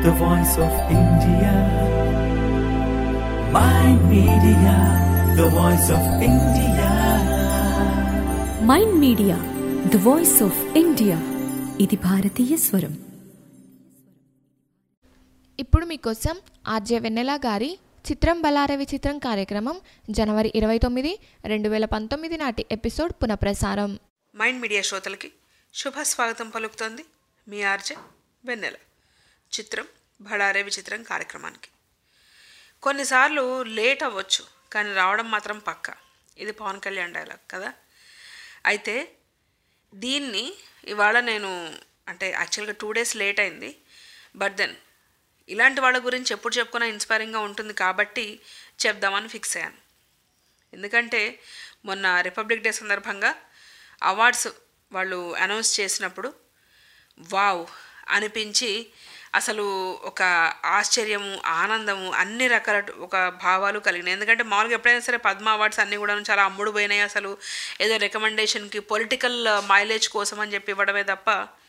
the voice of India. My media, the voice of India. Mind media the voice of India ఇది భారతీయ స్వరం ఇప్పుడు మీకోసం RJ వెన్నెల గారి చిత్రం బలార విచిత్రం కార్యక్రమం జనవరి ఇరవై తొమ్మిది రెండు వేల పంతొమ్మిది నాటి ఎపిసోడ్ పునఃప్రసారం మైండ్ మీడియా శ్రోతలకి శుభ స్వాగతం పలుకుతోంది మీ ఆర్జే వెన్నెల చిత్రం భడారే విచిత్రం కార్యక్రమానికి కొన్నిసార్లు లేట్ అవ్వచ్చు కానీ రావడం మాత్రం పక్క ఇది పవన్ కళ్యాణ్ డైలాగ్ కదా అయితే దీన్ని ఇవాళ నేను అంటే యాక్చువల్గా టూ డేస్ లేట్ అయింది బట్ దెన్ ఇలాంటి వాళ్ళ గురించి ఎప్పుడు చెప్పుకున్నా ఇన్స్పైరింగ్గా ఉంటుంది కాబట్టి చెప్దామని ఫిక్స్ అయ్యాను ఎందుకంటే మొన్న రిపబ్లిక్ డే సందర్భంగా అవార్డ్స్ వాళ్ళు అనౌన్స్ చేసినప్పుడు వావ్ అనిపించి అసలు ఒక ఆశ్చర్యము ఆనందము అన్ని రకాల ఒక భావాలు కలిగినాయి ఎందుకంటే మామూలుగా ఎప్పుడైనా సరే పద్మ అవార్డ్స్ అన్నీ కూడా చాలా అమ్ముడు పోయినాయి అసలు ఏదో రికమెండేషన్కి పొలిటికల్ మైలేజ్ కోసం అని చెప్పి ఇవ్వడమే తప్ప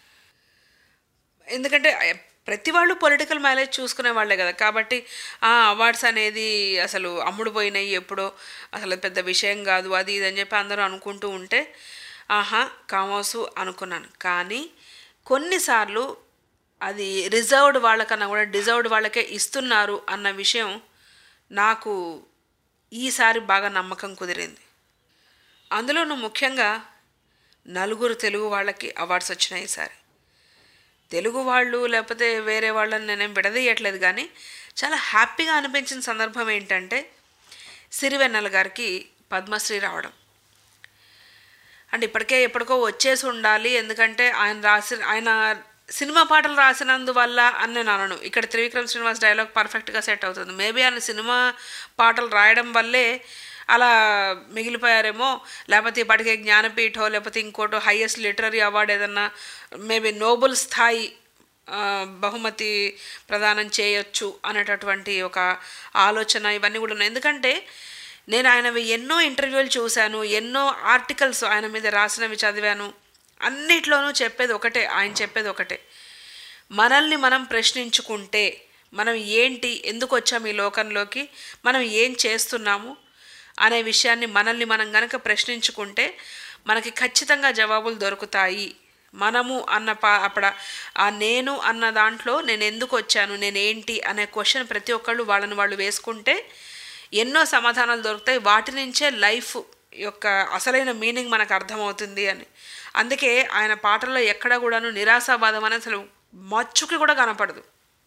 ఎందుకంటే ప్రతి వాళ్ళు పొలిటికల్ మైలేజ్ చూసుకునే వాళ్ళే కదా కాబట్టి ఆ అవార్డ్స్ అనేది అసలు అమ్ముడు పోయినాయి ఎప్పుడో అసలు పెద్ద విషయం కాదు అది ఇది అని చెప్పి అందరూ అనుకుంటూ ఉంటే ఆహా కామోసు అనుకున్నాను కానీ కొన్నిసార్లు అది రిజర్వ్డ్ వాళ్ళకన్నా కూడా డిజర్వ్డ్ వాళ్ళకే ఇస్తున్నారు అన్న విషయం నాకు ఈసారి బాగా నమ్మకం కుదిరింది అందులోనూ ముఖ్యంగా నలుగురు తెలుగు వాళ్ళకి అవార్డ్స్ వచ్చినాయి ఈసారి తెలుగు వాళ్ళు లేకపోతే వేరే వాళ్ళని నేనేం విడదీయట్లేదు కానీ చాలా హ్యాపీగా అనిపించిన సందర్భం ఏంటంటే సిరివెన్నెల గారికి పద్మశ్రీ రావడం అంటే ఇప్పటికే ఎప్పటికో వచ్చేసి ఉండాలి ఎందుకంటే ఆయన రాసి ఆయన సినిమా పాటలు రాసినందువల్ల అని నేను అనను ఇక్కడ త్రివిక్రమ్ శ్రీనివాస్ డైలాగ్ పర్ఫెక్ట్గా సెట్ అవుతుంది మేబీ ఆయన సినిమా పాటలు రాయడం వల్లే అలా మిగిలిపోయారేమో లేకపోతే ఇప్పటికే జ్ఞానపీఠో లేకపోతే ఇంకోటో హయ్యెస్ట్ లిటరరీ అవార్డు ఏదన్నా మేబీ నోబెల్ స్థాయి ఆ, బహుమతి ప్రదానం చేయొచ్చు అనేటటువంటి ఒక ఆలోచన ఇవన్నీ కూడా ఉన్నాయి ఎందుకంటే నేను ఆయనవి ఎన్నో ఇంటర్వ్యూలు చూశాను ఎన్నో ఆర్టికల్స్ ఆయన మీద రాసినవి చదివాను అన్నిట్లోనూ చెప్పేది ఒకటే ఆయన చెప్పేది ఒకటే మనల్ని మనం ప్రశ్నించుకుంటే మనం ఏంటి ఎందుకు వచ్చాము ఈ లోకంలోకి మనం ఏం చేస్తున్నాము అనే విషయాన్ని మనల్ని మనం గనక ప్రశ్నించుకుంటే మనకి ఖచ్చితంగా జవాబులు దొరుకుతాయి మనము అన్న పా అక్కడ ఆ నేను అన్న దాంట్లో నేను ఎందుకు వచ్చాను నేనేంటి అనే క్వశ్చన్ ప్రతి ఒక్కళ్ళు వాళ్ళని వాళ్ళు వేసుకుంటే ఎన్నో సమాధానాలు దొరుకుతాయి వాటి నుంచే లైఫ్ యొక్క అసలైన మీనింగ్ మనకు అర్థమవుతుంది అని అందుకే ఆయన పాటల్లో ఎక్కడ కూడాను నిరాశావాదం అనేది అసలు మచ్చుకి కూడా కనపడదు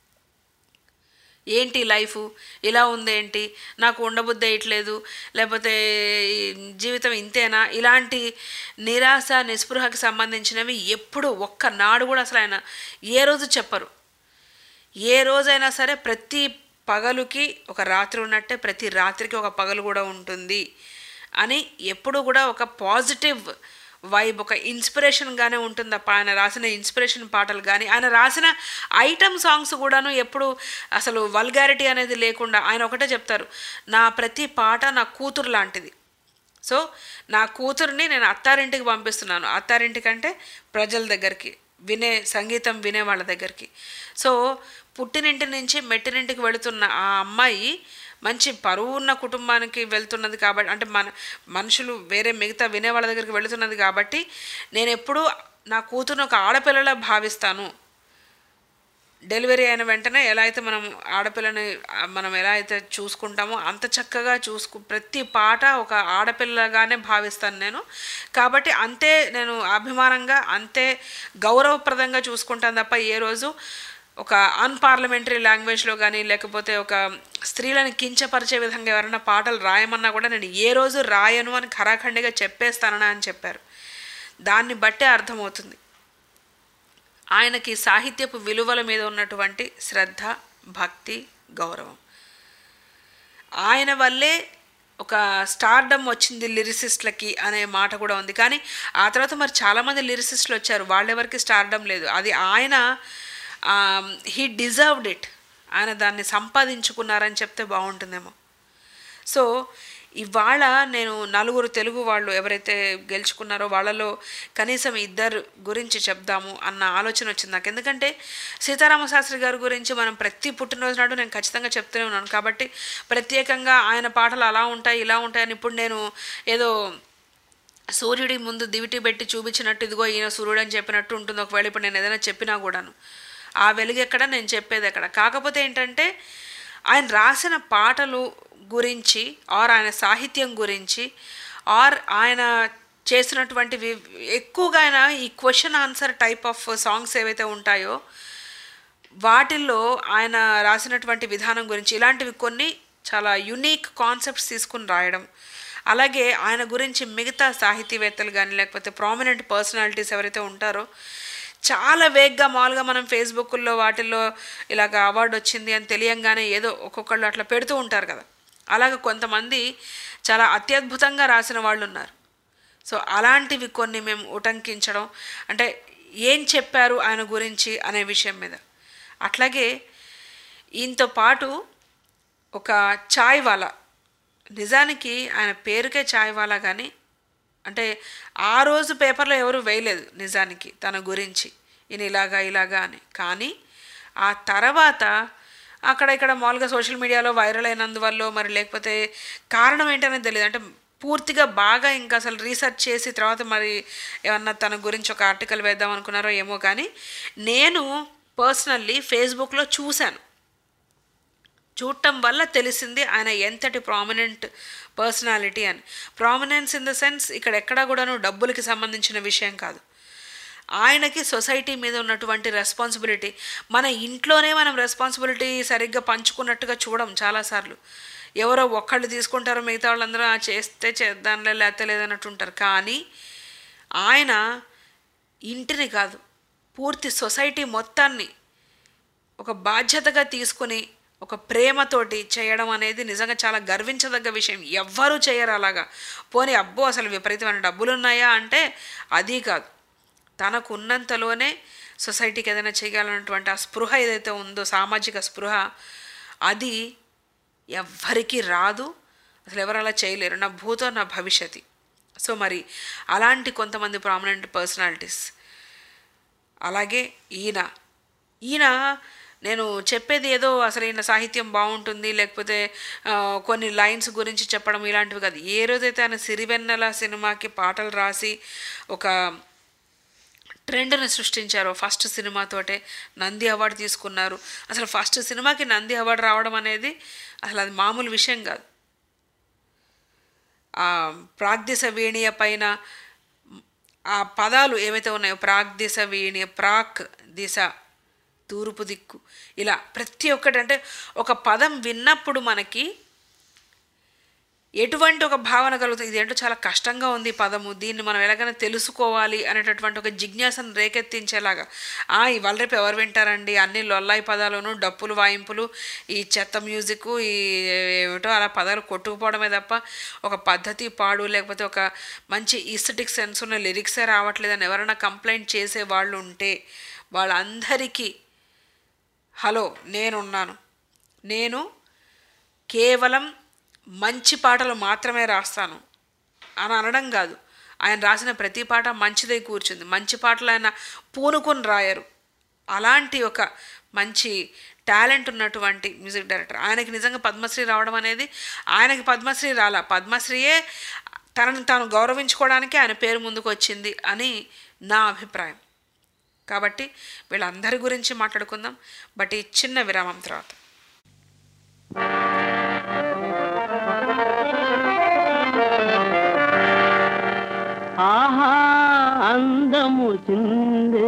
ఏంటి లైఫ్ ఇలా ఉందేంటి నాకు ఉండబుద్ధి వేయట్లేదు లేకపోతే ఈ జీవితం ఇంతేనా ఇలాంటి నిరాశ నిస్పృహకి సంబంధించినవి ఎప్పుడు ఒక్క నాడు కూడా అసలు ఆయన ఏ రోజు చెప్పరు ఏ రోజైనా సరే ప్రతి పగలుకి ఒక రాత్రి ఉన్నట్టే ప్రతి రాత్రికి ఒక పగలు కూడా ఉంటుంది అని ఎప్పుడు కూడా ఒక పాజిటివ్ వైబ్ ఒక ఇన్స్పిరేషన్గానే ఉంటుంది తప్ప ఆయన రాసిన ఇన్స్పిరేషన్ పాటలు కానీ ఆయన రాసిన ఐటమ్ సాంగ్స్ కూడాను ఎప్పుడు అసలు వల్గారిటీ అనేది లేకుండా ఆయన ఒకటే చెప్తారు నా ప్రతి పాట నా కూతురు లాంటిది సో నా కూతుర్ని నేను అత్తారింటికి పంపిస్తున్నాను అత్తారింటికంటే ప్రజల దగ్గరికి వినే సంగీతం వినే వాళ్ళ దగ్గరికి సో పుట్టినింటి నుంచి మెట్టినింటికి వెళుతున్న ఆ అమ్మాయి మంచి పరువు ఉన్న కుటుంబానికి వెళ్తున్నది కాబట్టి అంటే మన మనుషులు వేరే మిగతా వినే వాళ్ళ దగ్గరికి వెళుతున్నది కాబట్టి నేను ఎప్పుడూ నా కూతురుని ఒక ఆడపిల్లలా భావిస్తాను డెలివరీ అయిన వెంటనే ఎలా అయితే మనం ఆడపిల్లని ఆ, మనం ఎలా అయితే చూసుకుంటామో అంత చక్కగా చూసుకు ప్రతి పాట ఒక ఆడపిల్లగానే భావిస్తాను నేను కాబట్టి అంతే నేను అభిమానంగా అంతే గౌరవప్రదంగా చూసుకుంటాను తప్ప ఏ రోజు ఒక అన్పార్లమెంటరీ లాంగ్వేజ్లో కానీ లేకపోతే ఒక స్త్రీలను కించపరిచే విధంగా ఎవరైనా పాటలు రాయమన్నా కూడా నేను ఏ రోజు రాయను అని ఖరాఖండిగా చెప్పేస్తానని అని చెప్పారు దాన్ని బట్టే అర్థమవుతుంది ఆయనకి సాహిత్యపు విలువల మీద ఉన్నటువంటి శ్రద్ధ భక్తి గౌరవం ఆయన వల్లే ఒక స్టార్డమ్ వచ్చింది లిరిసిస్ట్లకి అనే మాట కూడా ఉంది కానీ ఆ తర్వాత మరి చాలామంది లిరిసిస్టులు వచ్చారు వాళ్ళెవరికి స్టార్డమ్ లేదు అది ఆయన హీ డిజర్వ్డ్ ఇట్ ఆయన దాన్ని సంపాదించుకున్నారని చెప్తే బాగుంటుందేమో సో ఇవాళ నేను నలుగురు తెలుగు వాళ్ళు ఎవరైతే గెలుచుకున్నారో వాళ్ళలో కనీసం ఇద్దరు గురించి చెప్దాము అన్న ఆలోచన వచ్చింది నాకు ఎందుకంటే సీతారామ శాస్త్రి గారి గురించి మనం ప్రతి పుట్టినరోజు నాడు నేను ఖచ్చితంగా చెప్తూనే ఉన్నాను కాబట్టి ప్రత్యేకంగా ఆయన పాటలు అలా ఉంటాయి ఇలా ఉంటాయని ఇప్పుడు నేను ఏదో సూర్యుడి ముందు దివిటి పెట్టి చూపించినట్టు ఇదిగో ఈయన సూర్యుడు అని చెప్పినట్టు ఉంటుంది ఒకవేళ ఇప్పుడు నేను ఏదైనా చెప్పినా కూడాను ఆ వెలుగు ఎక్కడ నేను చెప్పేది ఎక్కడ కాకపోతే ఏంటంటే ఆయన రాసిన పాటలు గురించి ఆర్ ఆయన సాహిత్యం గురించి ఆర్ ఆయన చేసినటువంటి వి- ఎక్కువగా ఆయన ఈ question answer type of songs ఏవైతే ఉంటాయో వాటిల్లో ఆయన రాసినటువంటి విధానం గురించి ఇలాంటివి కొన్ని చాలా యునీక్ కాన్సెప్ట్స్ తీసుకుని రాయడం అలాగే ఆయన గురించి మిగతా సాహితీవేత్తలు కానీ లేకపోతే ప్రామినెంట్ పర్సనాలిటీస్ ఎవరైతే ఉంటారో చాలా వేగ్గా మామూలుగా మనం ఫేస్బుక్లో వాటిల్లో ఇలాగ అవార్డు వచ్చింది అని తెలియంగానే ఏదో ఒక్కొక్కళ్ళు అట్లా పెడుతూ ఉంటారు కదా అలాగే కొంతమంది చాలా అత్యద్భుతంగా రాసిన వాళ్ళు ఉన్నారు సో అలాంటివి కొన్ని మేము ఉటంకించడం అంటే ఏం చెప్పారు ఆయన గురించి అనే విషయం మీద అట్లాగే ఈయనతో పాటు ఒక చాయ్ వాలా నిజానికి ఆయన పేరుకే చాయ్ వాలా కానీ అంటే ఆ రోజు పేపర్లో ఎవరు వేయలేదు నిజానికి తన గురించి ఈయన ఇలాగా ఇలాగా అని కానీ ఆ తర్వాత అక్కడ ఇక్కడ మామూలుగా సోషల్ మీడియాలో వైరల్ అయినందువల్ల మరి లేకపోతే కారణం ఏంటనేది తెలియదు అంటే పూర్తిగా బాగా ఇంకా అసలు రీసెర్చ్ చేసి తర్వాత మరి ఏమన్నా తన గురించి ఒక ఆర్టికల్ వేద్దాం అనుకున్నారో ఏమో కానీ నేను పర్సనల్లీ ఫేస్బుక్లో చూశాను చూడటం వల్ల తెలిసింది ఆయన ఎంతటి ప్రామినెంట్ పర్సనాలిటీ అని ప్రామినెన్స్ ఇన్ ద సెన్స్ ఇక్కడ ఎక్కడా కూడాను డబ్బులకి సంబంధించిన విషయం కాదు ఆయనకి సొసైటీ మీద ఉన్నటువంటి రెస్పాన్సిబిలిటీ మన ఇంట్లోనే మనం రెస్పాన్సిబిలిటీ సరిగ్గా పంచుకున్నట్టుగా చూడం చాలాసార్లు ఎవరో ఒక్కళ్ళు తీసుకుంటారో మిగతా వాళ్ళందరూ "ఆ, చేస్తే చేద్దాంలే లేకపోతే లేదన్నట్టు ఉంటారు కానీ ఆయన ఇంటిని కాదు పూర్తి సొసైటీ మొత్తాన్ని ఒక బాధ్యతగా తీసుకుని ఒక ప్రేమతోటి చేయడం అనేది నిజంగా చాలా గర్వించదగ్గ విషయం ఎవ్వరూ చేయరు అలాగా పోనీ అబ్బో అసలు విపరీతమైన డబ్బులు ఉన్నాయా అంటే అది కాదు తనకు ఉన్నంతలోనే సొసైటీకి ఏదైనా చేయగలనటువంటి ఆ స్పృహ ఏదైతే ఉందో సామాజిక స్పృహ అది ఎవ్వరికీ రాదు అసలు ఎవరు అలా చేయలేరు నా భూతో నా భవిష్యత్తు సో మరి అలాంటి కొంతమంది ప్రామినెంట్ పర్సనాలిటీస్ అలాగే ఈయన ఈయన నేను చెప్పేది ఏదో అసలు ఈయన సాహిత్యం బాగుంటుంది లేకపోతే ఆ, కొన్ని లైన్స్ గురించి చెప్పడం ఇలాంటివి కాదు ఏ రోజైతే ఆయన సిరివెన్నెల సినిమాకి పాటలు రాసి ఒక ట్రెండ్ని సృష్టించారు ఫస్ట్ సినిమాతోటే నంది అవార్డు తీసుకున్నారు అసలు ఫస్ట్ సినిమాకి నంది అవార్డు రావడం అనేది అసలు అది మామూలు విషయం కాదు ఆ ప్రాగ్దిశ వీణియ పైన ఆ పదాలు ఏవైతే ఉన్నాయో ప్రాగ్దిశ వీణియ ప్రాక్ దిశ తూర్పు దిక్కు ఇలా ప్రతి ఒక్కటి అంటే ఒక పదం విన్నప్పుడు మనకి ఎటువంటి ఒక భావన కలుగుతుంది ఇదేంటో చాలా కష్టంగా ఉంది ఈ పదము దీన్ని మనం ఎలాగైనా తెలుసుకోవాలి అనేటటువంటి ఒక జిజ్ఞాసను రేకెత్తించేలాగా ఆ ఇవాళ రేపు ఎవరు వింటారండి అన్ని లొల్లాయి పదాలను డప్పులు వాయింపులు ఈ చెత్త మ్యూజిక్ ఈ ఏమిటో అలా పదాలు కొట్టుకుపోవడమే తప్ప ఒక పద్ధతి పాడు లేకపోతే ఒక మంచి ఈస్థెటిక్ సెన్స్ ఉన్న లిరిక్సే రావట్లేదని ఎవరైనా కంప్లైంట్ చేసే వాళ్ళు ఉంటే వాళ్ళందరికీ హలో నేనున్నాను నేను కేవలం మంచి పాటలు మాత్రమే రాస్తాను అని అనడం కాదు ఆయన రాసిన ప్రతి పాట మంచిదై కూర్చుంది మంచి పాటలు ఆయన పూనుకొని రాయరు అలాంటి ఒక మంచి టాలెంట్ ఉన్నటువంటి మ్యూజిక్ డైరెక్టర్ ఆయనకి నిజంగా పద్మశ్రీ రావడం అనేది ఆయనకి పద్మశ్రీ రాలా పద్మశ్రీయే తనని తాను గౌరవించుకోవడానికి ఆయన పేరు ముందుకు వచ్చింది అని నా అభిప్రాయం కాబట్టి వీళ్ళందరి గురించి మాట్లాడుకుందాం బట్ ఈ చిన్న విరామం తర్వాత ఆహా అందము చిందే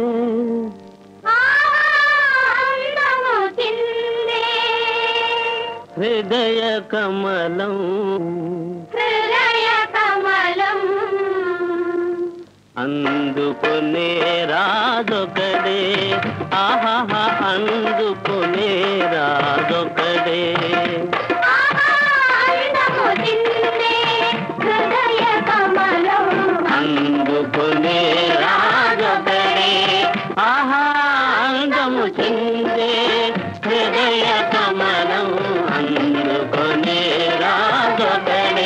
హృదయ కమలం అందుకునే రాదొకడే ఆహా అందుకునే రాదొకడే అందుకునే రాజొకడే ఆహా అందము చిందే హృదయ కమలం అందుకునే రాజొకడే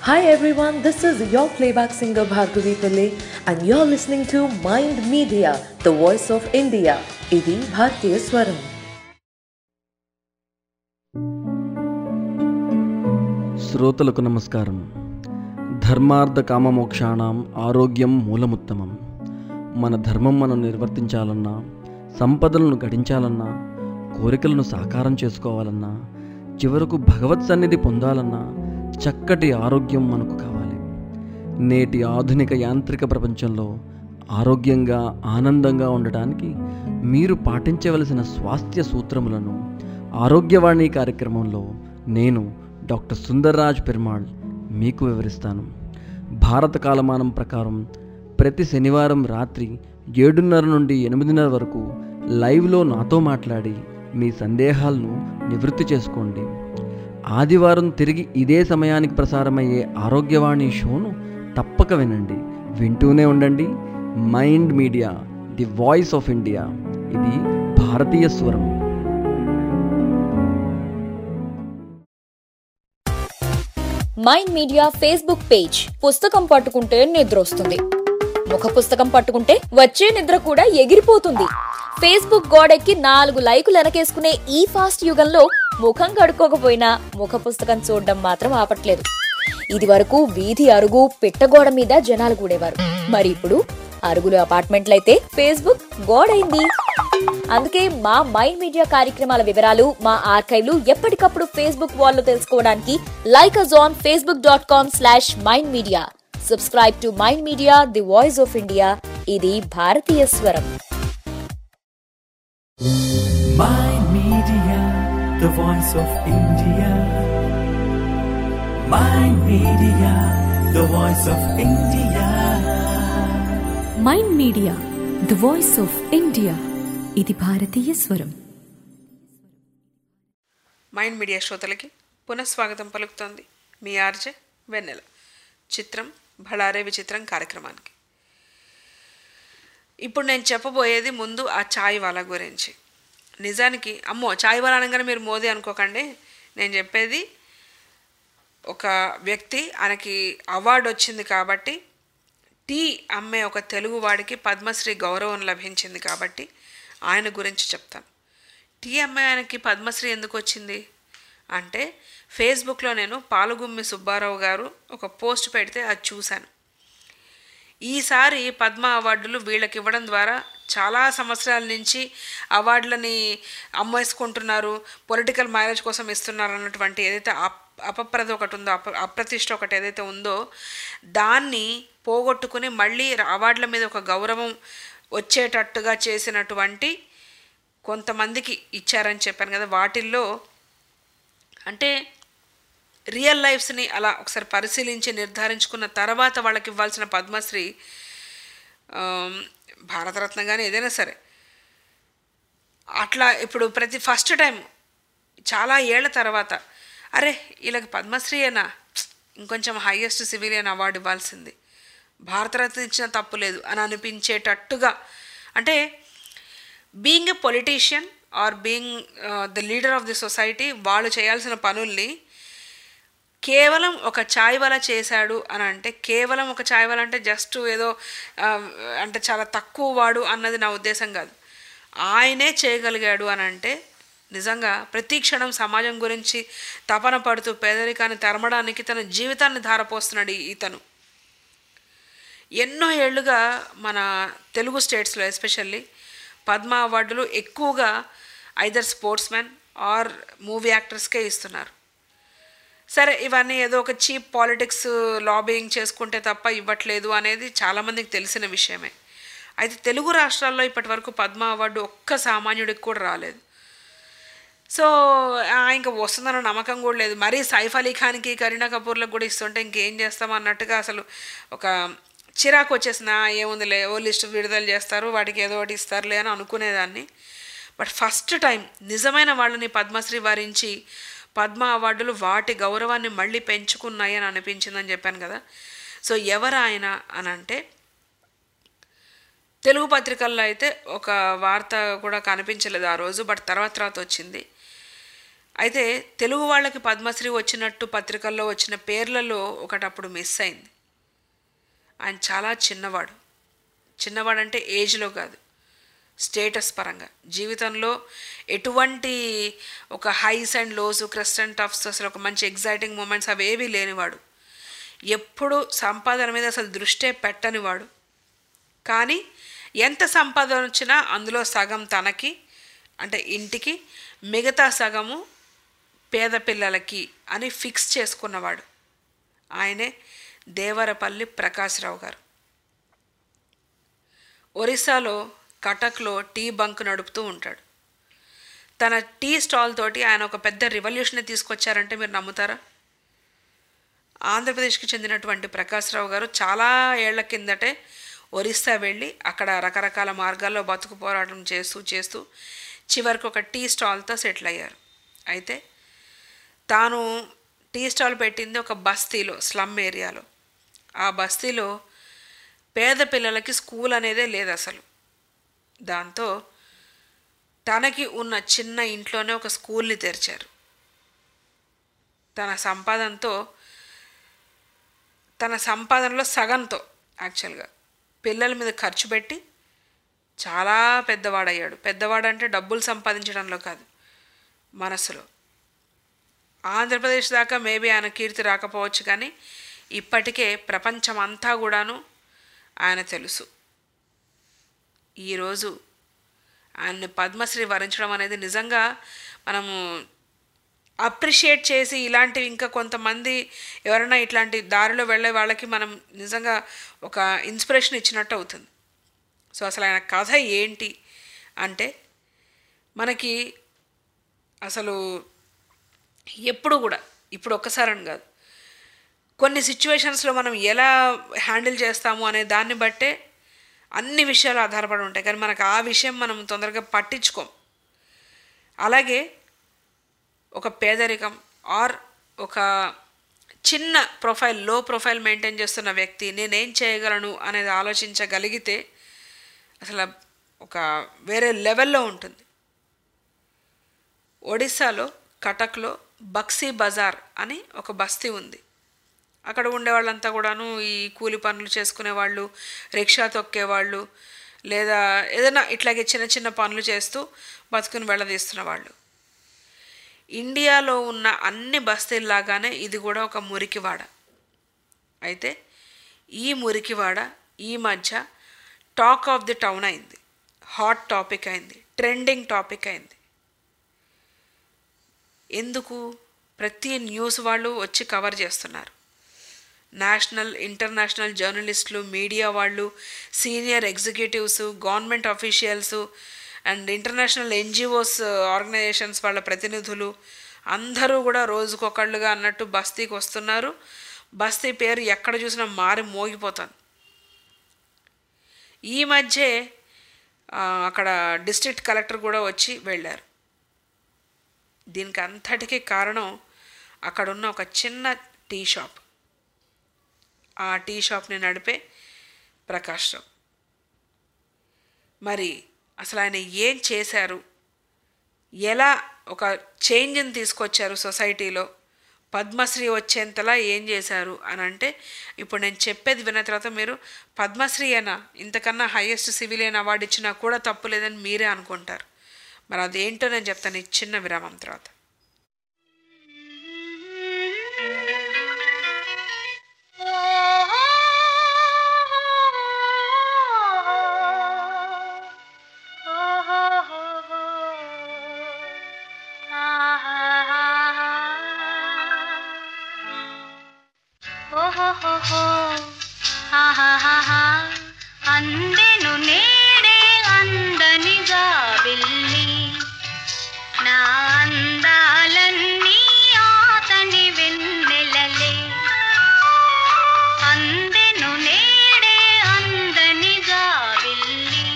Hi everyone, this is your playback singer Bhargavi Pillai and you're listening to Mind Media, the voice of India. Idi Bhartiya Swaram. శ్రోతలకు నమస్కారం ధర్మార్థ కామమోక్షాణం ఆరోగ్యం మూలముత్తమం మన ధర్మం మనం నిర్వర్తించాలన్నా సంపదలను గడించాలన్నా కోరికలను సాకారం చేసుకోవాలన్నా చివరకు భగవత్ సన్నిధి పొందాలన్నా చక్కటి ఆరోగ్యం మనకు కావాలి నేటి ఆధునిక యాంత్రిక ప్రపంచంలో ఆరోగ్యంగా ఆనందంగా ఉండటానికి మీరు పాటించవలసిన స్వాస్థ్య సూత్రములను ఆరోగ్యవాణి కార్యక్రమంలో నేను డాక్టర్ సుందర్రాజ్ పెరుమాళ్ మీకు వివరిస్తాను భారత కాలమానం ప్రకారం ప్రతి శనివారం రాత్రి ఏడున్నర నుండి ఎనిమిదిన్నర వరకు లైవ్లో నాతో మాట్లాడి మీ సందేహాలను నివృత్తి చేసుకోండి ఆదివారం తిరిగి ఇదే సమయానికి ప్రసారమయ్యే ఆరోగ్యవాణి షోను తప్పక వినండి వింటూనే ఉండండి mind media the voice of India ఇది భారతీయ స్వరం మైండ్ మీడియా ఫేస్బుక్ పేజ్ పుస్తకం పట్టుకుంటే నిద్ర వస్తుంది ముఖ పుస్తకం పట్టుకుంటే వచ్చే నిద్ర కూడా ఎగిరిపోతుంది ఫేస్బుక్ గోడెక్కి నాలుగు లైకులు వెనకేసుకునే ఈ ఫాస్ట్ యుగంలో ముఖం కడుక్కోకపోయినా ముఖ పుస్తకం చూడడం మాత్రం ఆపట్లేదు ఇది వరకు వీధి అరుగు పిట్టగోడ మీద జనాలు కూడేవారు మరి ఇప్పుడు అరుగులు అపార్ట్మెంట్లయితే ఫేస్బుక్ గోడైంది అందుకే మా మైండ్ మీడియా కార్యక్రమాల వివరాలు మా ఆర్కైవ్లు ఎప్పటికప్పుడు ఫేస్బుక్ వాల్లో తెలుసుకోవడానికి like us on Facebook dot com slash mind media subscribe to mind media the voice of India ఇది భారతీయ స్వరం Mind Media, the voice of India. Mind Media, the voice of India. Mind media the voice of India ఇది భారతీయ స్వరం mind media శ్రోతలకి పునఃస్వాగతం పలుకుతోంది మీ RJ వెన్నెల చిత్రం భళారే విచిత్రం కార్యక్రమానికి ఇప్పుడు నేను చెప్పబోయేది ముందు ఆ చాయ్ వాలా గురించి నిజానికి అమ్మో చాయ్ వాలా అనగానే మీరు మోదీ అనుకోకండి నేను చెప్పేది ఒక వ్యక్తి ఆయనకి అవార్డు వచ్చింది కాబట్టి టీ అమ్మే ఒక తెలుగు వాడికి పద్మశ్రీ గౌరవం లభించింది కాబట్టి ఆయన గురించి చెప్తాను టీ అమ్మే ఆయనకి పద్మశ్రీ ఎందుకు వచ్చింది అంటే ఫేస్బుక్లో నేను పాలుగుమ్మి సుబ్బారావు గారు ఒక పోస్ట్ పెడితే అది చూశాను ఈసారి పద్మ అవార్డులు వీళ్ళకి ఇవ్వడం ద్వారా చాలా సంవత్సరాల నుంచి అవార్డులని అమ్మేసుకుంటున్నారు పొలిటికల్ మ్యారేజ్ కోసం ఇస్తున్నారు అన్నటువంటి ఏదైతే అప్ అపప్రద ఒకటి ఉందో అప అప్రతిష్ట ఒకటి ఏదైతే ఉందో దాన్ని పోగొట్టుకుని మళ్ళీ అవార్డుల మీద ఒక గౌరవం వచ్చేటట్టుగా చేసినటువంటి కొంతమందికి ఇచ్చారని చెప్పాను కదా వాటిల్లో అంటే రియల్ లైఫ్స్ని అలా ఒకసారి పరిశీలించి నిర్ధారించుకున్న తర్వాత వాళ్ళకి ఇవ్వాల్సిన పద్మశ్రీ ఆమ్, భారతరత్న కానీ ఏదైనా సరే అట్లా ఇప్పుడు ప్రతి ఫస్ట్ టైం చాలా ఏళ్ల తర్వాత అరే వీళ్ళకి పద్మశ్రీయేనా ఇంకొంచెం హైయెస్ట్ సివిలియన్ అవార్డు ఇవ్వాల్సింది భారతరత్న ఇచ్చిన తప్పు లేదు అని అనిపించేటట్టుగా అంటే being a politician or being the leader of the society వాళ్ళు చేయాల్సిన పనుల్ని కేవలం ఒక చాయ్ వల చేశాడు అని అంటే కేవలం ఒక చాయ్ వల అంటే జస్ట్ ఏదో ఆ, అంటే చాలా తక్కువ వాడు అన్నది నా ఉద్దేశం కాదు ఆయనే చేయగలిగాడు అని అంటే నిజంగా ప్రతి క్షణం సమాజం గురించి తపన పడుతూ పేదరికాన్ని తరమడానికి తన జీవితాన్ని ధారపోస్తున్నాడు ఈ- ఇతను ఎన్నో ఏళ్ళుగా మన తెలుగు స్టేట్స్లో ఎస్పెషల్లీ పద్మ అవార్డులు ఎక్కువగా either sportsman or movie యాక్టర్స్కే ఇస్తున్నారు సరే ఇవన్నీ ఏదో ఒక చీప్ పాలిటిక్స్ లాబింగ్ చేసుకుంటే తప్ప ఇవ్వట్లేదు అనేది చాలామందికి తెలిసిన విషయమే అయితే తెలుగు రాష్ట్రాల్లో ఇప్పటి వరకు పద్మ అవార్డు ఒక్క సామాన్యుడికి కూడా రాలేదు సో ఆ, ఇంకా వస్తుందన్న నమ్మకం కూడా లేదు మరీ సైఫ్ అలీ ఖాన్కి కరీనా కపూర్లకు కూడా ఇస్తుంటే ఇంకేం చేస్తాం అన్నట్టుగా అసలు ఒక చిరాకు వచ్చేసిన "ఆ, ఏముందిలే ఓ లిస్ట్ విడుదల చేస్తారు వాటికి ఏదో ఒకటి ఇస్తారులే అని అనుకునేదాన్ని బట్ ఫస్ట్ టైం నిజమైన వాళ్ళని పద్మశ్రీ వారించి పద్మ అవార్డులు వాటి గౌరవాన్ని మళ్ళీ పెంచుకున్నాయి అని అనిపించిందని చెప్పాను కదా సో ఎవరు ఆయన అని అంటే తెలుగు పత్రికల్లో అయితే ఒక వార్త కూడా కనిపించలేదు ఆ రోజు బట్ తర్వాత తర్వాత వచ్చింది అయితే తెలుగు వాళ్ళకి పద్మశ్రీ వచ్చినట్టు పత్రికల్లో వచ్చిన పేర్లలో ఒకటప్పుడు మిస్ అయింది ఆయన చాలా చిన్నవాడు చిన్నవాడంటే ఏజ్లో కాదు స్టేటస్ పరంగా జీవితంలో ఎటువంటి ఒక highs and lows crest and troughs అసలు ఒక మంచి ఎగ్జైటింగ్ మూమెంట్స్ అవేవీ లేనివాడు ఎప్పుడు సంపాదన మీద అసలు దృష్టే పెట్టనివాడు కానీ ఎంత సంపాదన వచ్చినా అందులో సగం తనకి అంటే ఇంటికి మిగతా సగము పేద పిల్లలకి అని ఫిక్స్ చేసుకున్నవాడు ఆయనే దేవరపల్లి ప్రకాశ్రావు గారు ఒరిస్సాలో కటక్లో టీ బంక్ నడుపుతూ ఉంటాడు తన టీ స్టాల్ తోటి ఆయన ఒక పెద్ద రివల్యూషన్ తీసుకొచ్చారంటే మీరు నమ్ముతారా ఆంధ్రప్రదేశ్కి చెందినటువంటి ప్రకాశ్రావు గారు చాలా ఏళ్ల కిందటే ఒరిస్సా వెళ్ళి అక్కడ రకరకాల మార్గాల్లో బతుకు పోరాటం చేస్తూ చేస్తూ చివరికి ఒక టీ స్టాల్తో సెటిల్ అయ్యారు అయితే తాను టీ స్టాల్ పెట్టింది ఒక బస్తీలో స్లమ్ ఏరియాలో ఆ బస్తీలో పేద పిల్లలకి స్కూల్ అనేదే లేదు అసలు దాంతో తనకి ఉన్న చిన్న ఇంట్లోనే ఒక స్కూల్ని తెరిచారు తన సంపాదనతో తన సంపాదనలో సగంతో యాక్చువల్గా పిల్లల మీద ఖర్చు పెట్టి చాలా పెద్దవాడయ్యాడు పెద్దవాడంటే డబ్బులు సంపాదించడంలో కాదు మనసులో ఆంధ్రప్రదేశ్ దాకా మేబీ ఆయన కీర్తి రాకపోవచ్చు కానీ ఇప్పటికే ప్రపంచం అంతా కూడాను ఆయన తెలుసు ఈరోజు ఆయన్ని పద్మశ్రీ వరించడం అనేది నిజంగా మనము అప్రిషియేట్ చేసి ఇలాంటివి ఇంకా కొంతమంది ఎవరైనా ఇట్లాంటి దారిలో వెళ్ళే వాళ్ళకి మనం నిజంగా ఒక ఇన్స్పిరేషన్ ఇచ్చినట్టు అవుతుంది సో అసలు ఆయన కథ ఏంటి అంటే మనకి అసలు ఎప్పుడు కూడా ఇప్పుడు ఒక్కసారని కాదు కొన్ని సిచ్యువేషన్స్లో మనం ఎలా హ్యాండిల్ చేస్తాము అనే దాన్ని బట్టే అన్ని విషయాలు ఆధారపడి ఉంటాయి కానీ మనకు ఆ విషయం మనం తొందరగా పట్టించుకోం అలాగే ఒక పేదరికం ఆర్ ఒక చిన్న ప్రొఫైల్ లో ప్రొఫైల్ మెయింటైన్ చేస్తున్న వ్యక్తి నేనేం చేయగలను అనేది ఆలోచించగలిగితే అసలు ఒక వేరే లెవెల్లో ఉంటుంది ఒడిస్సాలో కటక్లో బక్సీ బజార్ అని ఒక బస్తీ ఉంది అక్కడ ఉండే వాళ్ళంతా కూడాను ఈ కూలి పనులు చేసుకునే వాళ్ళు రిక్షా తొక్కేవాళ్ళు లేదా ఏదైనా ఇట్లాగే చిన్న చిన్న పనులు చేస్తూ బతుకుని వెళ్ళదీస్తున్న వాళ్ళు ఇండియాలో ఉన్న అన్ని బస్తీల్లాగానే ఇది కూడా ఒక మురికివాడ అయితే ఈ మురికివాడ ఈ మధ్య టాక్ ఆఫ్ ది టౌన్ అయింది హాట్ టాపిక్ అయింది ట్రెండింగ్ టాపిక్ అయింది ఎందుకు ప్రతి న్యూస్ వాళ్ళు వచ్చి కవర్ చేస్తున్నారు నేషనల్ ఇంటర్నేషనల్ జర్నలిస్టులు మీడియా వాళ్ళు senior executives government officials and international NGOs organisations వాళ్ళ ప్రతినిధులు అందరూ కూడా రోజుకొకళ్ళుగా అన్నట్టు బస్తీకి వస్తున్నారు బస్తీ పేరు ఎక్కడ చూసినా మారి మోగిపోతుంది ఈ మధ్యే ఆ, అక్కడ డిస్ట్రిక్ట్ కలెక్టర్ కూడా వచ్చి వెళ్ళారు దీనికి అంతటికీ కారణం అక్కడున్న ఒక చిన్న టీ షాప్ ఆ టీ షాప్ని నడిపే ప్రకాష్ రావు మరి అసలు ఆయన ఏం చేశారు ఎలా ఒక చేంజ్ని తీసుకొచ్చారు సొసైటీలో పద్మశ్రీ వచ్చేంతలా ఏం చేశారు అని అంటే ఇప్పుడు నేను చెప్పేది విన్న తర్వాత మీరు పద్మశ్రీ అయినా ఇంతకన్నా హైయెస్ట్ సివిలియన్ అవార్డు ఇచ్చినా కూడా తప్పు లేదని మీరే అనుకుంటారు మరి అదేంటో నేను చెప్తాను ఈ చిన్న విరామం తర్వాత అందెను నేడే అందనిగా వెళ్ళి నా అందాలన్నీ ఆతని వెన్నెలలే అందెను నేడే అందనిగా వెళ్ళి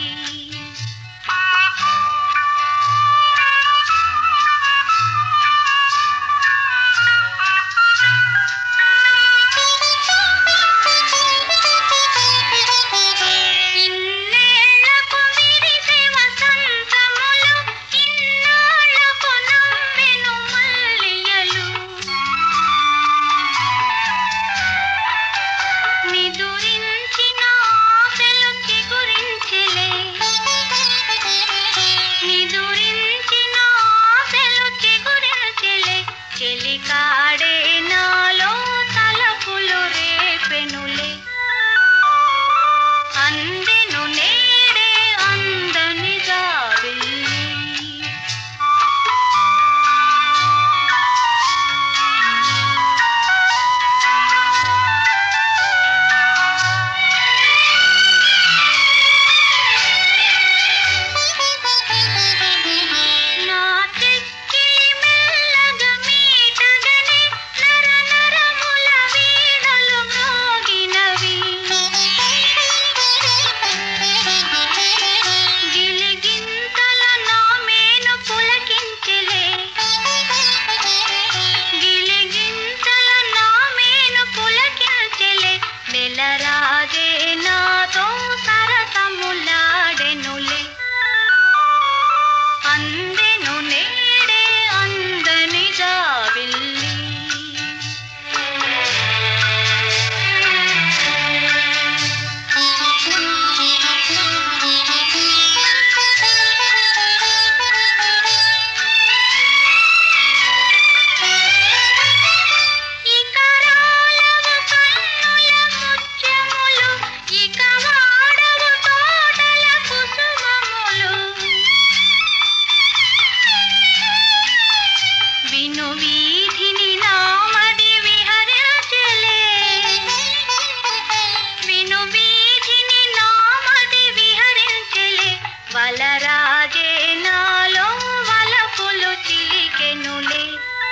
రాజే నాలో వలపులు చిలికెనులే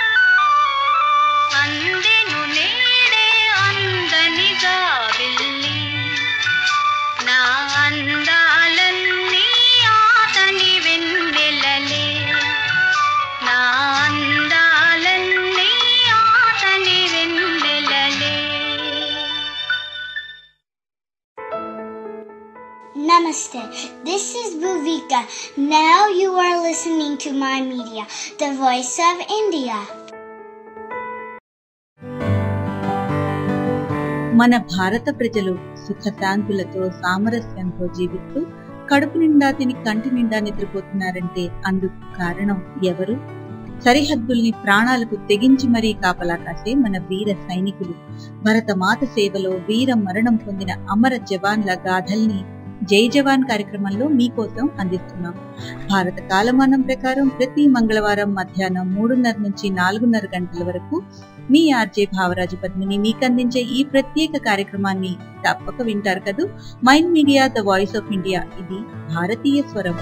అందెను నేడే అందనిగా వెళ్ళి నా అందాలన్నీ ఆతని వెన్నెలలే నా అందాలన్నీ ఆతని వెన్నెలలే Namaste. This is Bhuvika. Now you are listening to my media, the voice of India. మన భారత ప్రజలు సుఖశాంతులతో సామరస్యంతో జీవిస్తూ కడుపు నిండా తిని కంటి నిండా నిద్రపోతున్నారంటే అందుకు కారణం ఎవరు సరిహద్దుల్ని ప్రాణాలకు తెగించి మరీ కాపలా కాసే మన వీర సైనికులు భరతమాత సేవలో వీర మరణం పొందిన అమర జవాన్ల గాథల్ని జై జవాన్ కార్యక్రమంలో మీకోసం అందిస్తున్నాం భారత కాలమానం ప్రకారం ప్రతి మంగళవారం మధ్యాహ్నం మూడున్నర నుంచి నాలుగున్నర గంటల వరకు మీ ఆర్జే భావరాజు పద్మిని మీకు అందించే ఈ ప్రత్యేక కార్యక్రమాన్ని తప్పక వింటారు కదూ mind media the voice of India ఇది భారతీయ స్వరం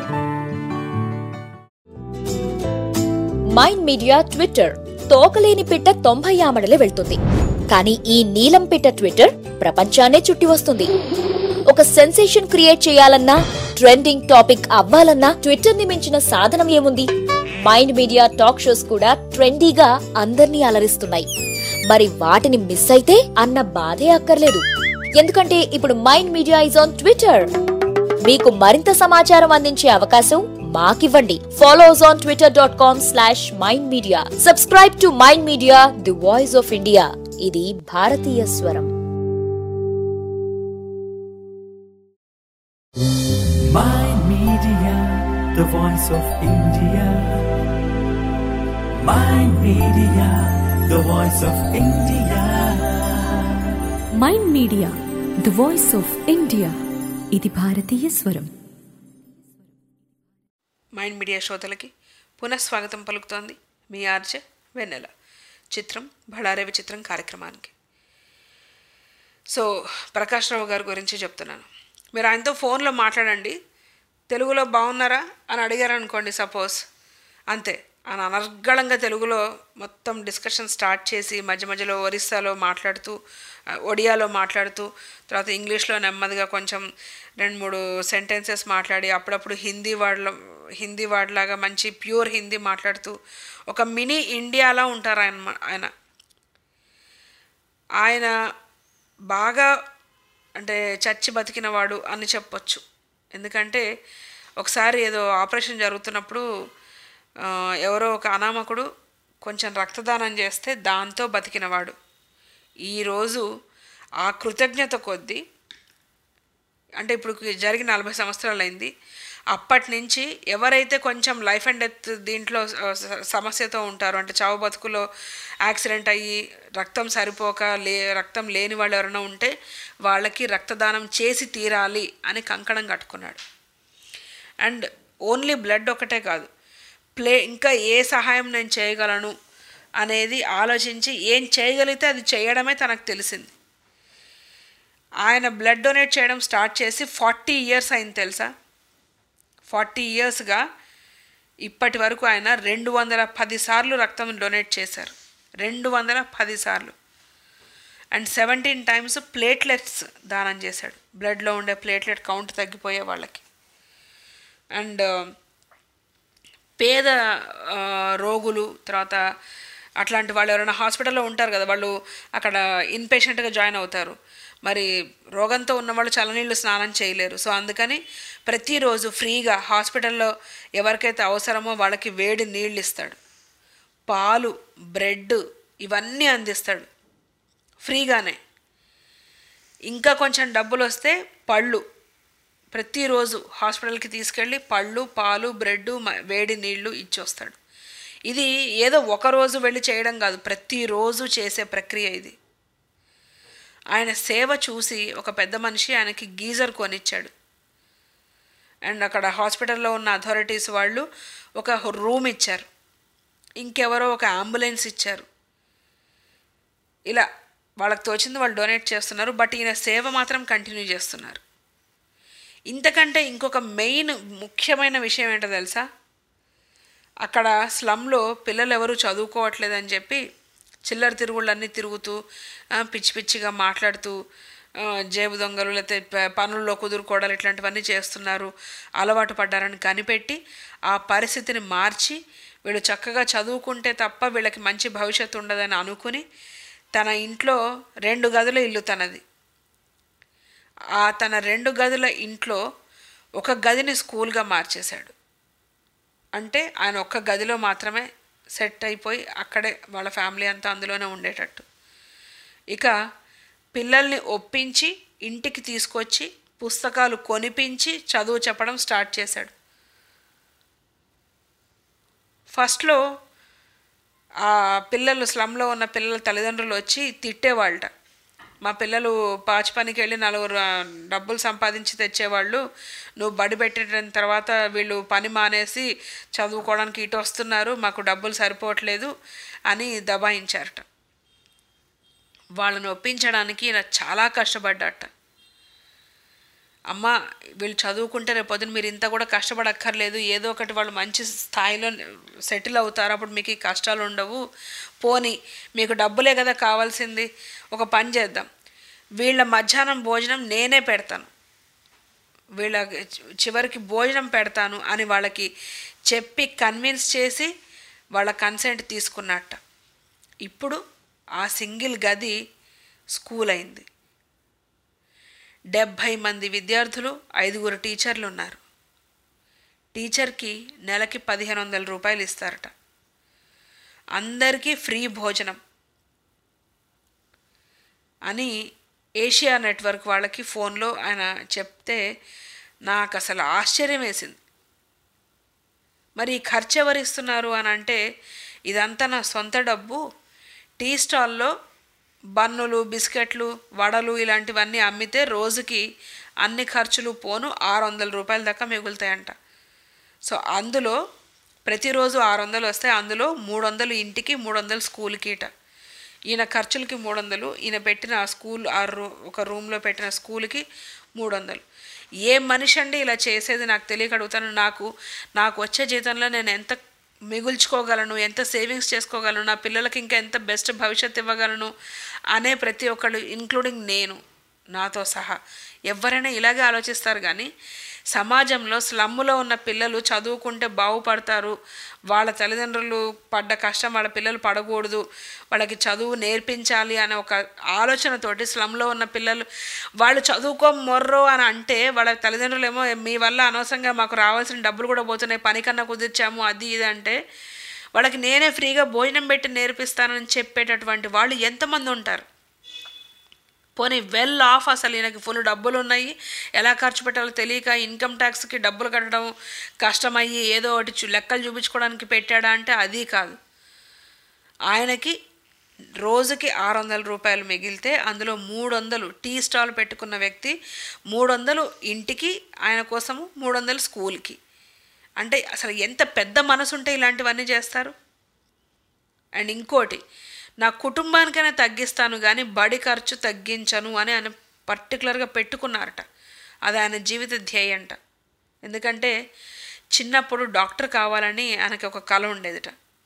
మైండ్ మీడియా ట్విట్టర్ తోకలేని పిట్ట తొంభై ఆమడలే వెళ్తుంది కానీ ఈ నీలం పిట్ట ట్విట్టర్ ప్రపంచాన్నే చుట్టి వస్తుంది ఒక సెన్సేషన్ క్రియేట్ చేయాలన్నా ట్రెండింగ్ టాపిక్ అవ్వాలన్నా ట్విట్టర్ ని మించిన సాధనం ఏముంది మైండ్ మీడియా టాక్ షోస్ కూడా ట్రెండీగా అందర్నీ అలరిస్తున్నాయి మరి వాటిని మిస్ అయితే అన్న బాధే అక్కర్లేదు ఎందుకంటే ఇప్పుడు mind media is on Twitter మీకు మరింత సమాచారం అందించే అవకాశం మాకివ్వండి follow us on Twitter dot com slash mind media subscribe to mind media the voice of India ఇది భారతీయ స్వరం Mind Media, the voice of India. Mind Media, the voice of India. Mind media the voice of India ఇది భారతీయ స్వరం mind media శ్రోతలకి పునఃస్వాగతం పలుకుతోంది మీ RJ వెన్నెల చిత్రం బళారే విచిత్రం కార్యక్రమానికి సో ప్రకాష్ రావు గారి గురించి చెప్తున్నాను మీరు ఆయనతో ఫోన్లో మాట్లాడండి తెలుగులో బాగున్నారా అని అడిగారు అనుకోండి సపోజ్ అంతే ఆయన అనర్గళంగా తెలుగులో మొత్తం డిస్కషన్ స్టార్ట్ చేసి మధ్య మధ్యలో ఒరిస్సాలో మాట్లాడుతూ ఆ, ఒడియాలో మాట్లాడుతూ తర్వాత ఇంగ్లీష్లో నెమ్మదిగా కొంచెం రెండు మూడు సెంటెన్సెస్ మాట్లాడి అప్పుడప్పుడు హిందీ వాళ్ళ హిందీ వాడిలాగా మంచి ప్యూర్ హిందీ మాట్లాడుతూ ఒక మినీ ఇండియాలా ఉంటారు ఆయన ఆయన ఆయన బాగా అంటే చచ్చి బతికినవాడు అని చెప్పొచ్చు ఎందుకంటే ఒకసారి ఏదో ఆపరేషన్ జరుగుతున్నప్పుడు ఆ, ఎవరో ఒక అనామకుడు కొంచెం రక్తదానం చేస్తే దాంతో బతికినవాడు ఈరోజు ఆ కృతజ్ఞత కొద్దీ అంటే ఇప్పుడు జరిగిన నలభై సంవత్సరాలు అయింది అప్పటి నుంచి ఎవరైతే కొంచెం లైఫ్ అండ్ డెత్ దీంట్లో ఆ, స- సమస్యతో ఉంటారో అంటే చావు బతుకులో యాక్సిడెంట్ అయ్యి రక్తం సరిపోక లే రక్తం లేని వాళ్ళు ఎవరైనా ఉంటే వాళ్ళకి రక్తదానం చేసి తీరాలి అని కంకణం కట్టుకున్నాడు అండ్ ఓన్లీ బ్లడ్ ఒకటే కాదు ప్లే ఇంకా ఏ సహాయం నేను చేయగలను అనేది ఆలోచించి ఏం చేయగలిగితే అది చేయడమే తనకు తెలిసింది ఆయన బ్లడ్ డొనేట్ చేయడం స్టార్ట్ చేసి ఫార్టీ ఇయర్స్ అయింది తెలుసా ఫార్టీ ఇయర్స్గా ఇప్పటి వరకు ఆయన రెండు వందల పది సార్లు రక్తం డొనేట్ చేశారు రెండు వందల పది సార్లు అండ్ సెవెంటీన్ టైమ్స్ ప్లేట్లెట్స్ దానం చేశాడు బ్లడ్లో ఉండే ప్లేట్లెట్ కౌంట్ తగ్గిపోయే వాళ్ళకి అండ్ పేద ఆ, రోగులు తర్వాత అట్లాంటి వాళ్ళు ఎవరైనా హాస్పిటల్లో ఉంటారు కదా వాళ్ళు అక్కడ ఇన్పేషెంట్గా జాయిన్ అవుతారు మరి రోగంతో ఉన్నవాళ్ళు చల్లనీళ్ళు స్నానం చేయలేరు సో అందుకని ప్రతిరోజు ఫ్రీగా హాస్పిటల్లో ఎవరికైతే అవసరమో వాళ్ళకి వేడి నీళ్ళు ఇస్తాడు పాలు బ్రెడ్ ఇవన్నీ అందిస్తాడు ఫ్రీగానే ఇంకా కొంచెం డబ్బులు వస్తే పళ్ళు ప్రతిరోజు హాస్పిటల్కి తీసుకెళ్ళి పళ్ళు పాలు బ్రెడ్ మ- వేడి నీళ్లు ఇచ్చొస్తాడు ఇది ఏదో ఒక రోజు వెళ్ళి చేయడం కాదు ప్రతిరోజు చేసే ప్రక్రియ ఇది ఆయన సేవ చూసి ఒక పెద్ద మనిషి ఆయనకి గీజర్ కొనిచ్చాడు అండ్ అక్కడ హాస్పిటల్లో ఉన్న అథారిటీస్ వాళ్ళు ఒక రూమ్ ఇచ్చారు ఇంకెవరో ఒక అంబులెన్స్ ఇచ్చారు ఇలా వాళ్ళకి తోచింది వాళ్ళు డొనేట్ చేస్తున్నారు బట్ ఈయన సేవ మాత్రం కంటిన్యూ చేస్తున్నారు ఇంతకంటే ఇంకొక మెయిన్ ముఖ్యమైన విషయం ఏంటో తెలుసా అక్కడ స్లమ్లో పిల్లలు ఎవరు చదువుకోవట్లేదని చెప్పి చిల్లర తిరుగుళ్ళన్నీ తిరుగుతూ ఆ, పిచ్చి పిచ్చిగా మాట్లాడుతూ ఆ, జేబు దొంగలు లేకపోతే ప- పనుల్లో కుదురుకోవడాలు ఇట్లాంటివన్నీ చేస్తున్నారు అలవాటు పడ్డారని కనిపెట్టి ఆ పరిస్థితిని మార్చి వీళ్ళు చక్కగా చదువుకుంటే తప్ప వీళ్ళకి మంచి భవిష్యత్తు ఉండదని అనుకుని తన ఇంట్లో రెండు గదుల ఇల్లు తనది ఆ తన రెండు గదుల ఇంట్లో ఒక గదిని స్కూల్గా మార్చేశాడు అంటే ఆయన ఒక్క గదిలో మాత్రమే సెట్ అయిపోయి అక్కడే వాళ్ళ ఫ్యామిలీ అంతా అందులోనే ఉండేటట్టు ఇక పిల్లల్ని ఒప్పించి ఇంటికి తీసుకొచ్చి పుస్తకాలు కొనిపించి చదువు చెప్పడం స్టార్ట్ చేశాడు ఫస్ట్లో ఆ పిల్లలు స్లమ్లో ఉన్న పిల్లల తల్లిదండ్రులు వచ్చి తిట్టేవాళ్ళట మా పిల్లలు పాచి పనికి వెళ్ళి నలుగురు ఆ, డబ్బులు సంపాదించి తెచ్చేవాళ్ళు నువ్వు బడి పెట్టిన తర్వాత వీళ్ళు పని మానేసి చదువుకోవడానికి ఇటు వస్తున్నారు మాకు డబ్బులు సరిపోవట్లేదు అని దబాయించారట వాళ్ళని ఒప్పించడానికి ఈయన చాలా కష్టపడ్డట అమ్మ వీళ్ళు చదువుకుంటే రేపు పొద్దున మీరు ఇంత కూడా కష్టపడక్కర్లేదు ఏదో ఒకటి వాళ్ళు మంచి స్థాయిలో సెటిల్ అవుతారు అప్పుడు మీకు ఈ కష్టాలు ఉండవు పోని మీకు డబ్బులే కదా కావాల్సింది ఒక పని చేద్దాం వీళ్ళ మధ్యాహ్నం భోజనం నేనే పెడతాను వీళ్ళ చివరికి భోజనం పెడతాను అని వాళ్ళకి చెప్పి కన్విన్స్ చేసి వాళ్ళ కన్సెంట్ తీసుకున్నట్ట ఇప్పుడు ఆ సింగిల్ గది స్కూల్ అయింది డెబ్భై మంది విద్యార్థులు ఐదుగురు టీచర్లు ఉన్నారు టీచర్కి నెలకి పదిహేను వందల రూపాయలు ఇస్తారట అందరికీ ఫ్రీ భోజనం అని ఏషియా నెట్వర్క్ వాళ్ళకి ఫోన్లో ఆయన చెప్తే నాకు అసలు ఆశ్చర్యం వేసింది మరి ఈ ఖర్చు ఎవరు ఇస్తున్నారు అని అంటే ఇదంతా నా సొంత డబ్బు టీ స్టాల్లో బన్నులు బిస్కెట్లు వడలు ఇలాంటివన్నీ అమ్మితే రోజుకి అన్ని ఖర్చులు పోను ఆరు వందల రూపాయల దాకా మిగులుతాయంట సో అందులో ప్రతిరోజు ఆరు వందలు వస్తాయి అందులో మూడు వందలు ఇంటికి మూడు వందలు స్కూల్కి ఇట ఈయన ఖర్చులకి మూడు వందలు ఈయన పెట్టిన ఆ స్కూల్ ఆ రూ ఒక రూమ్లో పెట్టిన స్కూల్కి మూడు వందలు ఏ మనిషి అండి ఇలా చేసేది నాకు తెలియక అడుగుతాను నాకు నాకు వచ్చే జీతంలో నేను ఎంత మిగుల్చుకోగలను ఎంత సేవింగ్స్ చేసుకోగలను నా పిల్లలకి ఇంకా ఎంత బెస్ట్ భవిష్యత్తు ఇవ్వగలను అనే ప్రతి ఒక్కళ్ళు ఇంక్లూడింగ్ నేను నాతో సహా ఎవరైనా ఇలాగే ఆలోచిస్తారు కానీ సమాజంలో స్లమ్ములో ఉన్న పిల్లలు చదువుకుంటే బాగుపడతారు వాళ్ళ తల్లిదండ్రులు పడ్డ కష్టం వాళ్ళ పిల్లలు పడకూడదు వాళ్ళకి చదువు నేర్పించాలి అనే ఒక ఆలోచనతోటి స్లమ్లో ఉన్న పిల్లలు వాళ్ళు చదువుకో మొర్రో అని అంటే వాళ్ళ తల్లిదండ్రులు ఏమో మీ వల్ల అనవసరంగా మాకు రావాల్సిన డబ్బులు కూడా పోతున్నాయి పని కన్నా కుదిర్చాము అది ఇది అంటే వాళ్ళకి నేనే ఫ్రీగా భోజనం పెట్టి నేర్పిస్తానని చెప్పేటటువంటి వాళ్ళు ఎంతమంది ఉంటారు పోనీ వెల్ ఆఫ్ అసలు ఈయనకి ఫుల్ డబ్బులు ఉన్నాయి ఎలా ఖర్చు పెట్టాలో తెలియక ఇన్కమ్ ట్యాక్స్కి డబ్బులు కట్టడం కష్టమయ్యి ఏదో ఒకటి చూ- లెక్కలు చూపించుకోవడానికి పెట్టాడా అంటే అది కాదు ఆయనకి రోజుకి ఆరు వందల రూపాయలు మిగిలితే అందులో మూడు వందలు టీ స్టాల్ పెట్టుకున్న వ్యక్తి మూడు వందలు ఇంటికి ఆయన కోసము మూడు వందలు స్కూల్కి అంటే అసలు ఎంత పెద్ద మనసు ఉంటే ఇలాంటివన్నీ చేస్తారు అండ్ ఇంకోటి నా కుటుంబానికైనా తగ్గిస్తాను కానీ బడి ఖర్చు తగ్గించను అని ఆయన పర్టికులర్గా పెట్టుకున్నారట అది ఆయన జీవిత ధ్యేయంట ఎందుకంటే చిన్నప్పుడు డాక్టర్ కావాలని ఆయనకి ఒక కళ ఉండేదిట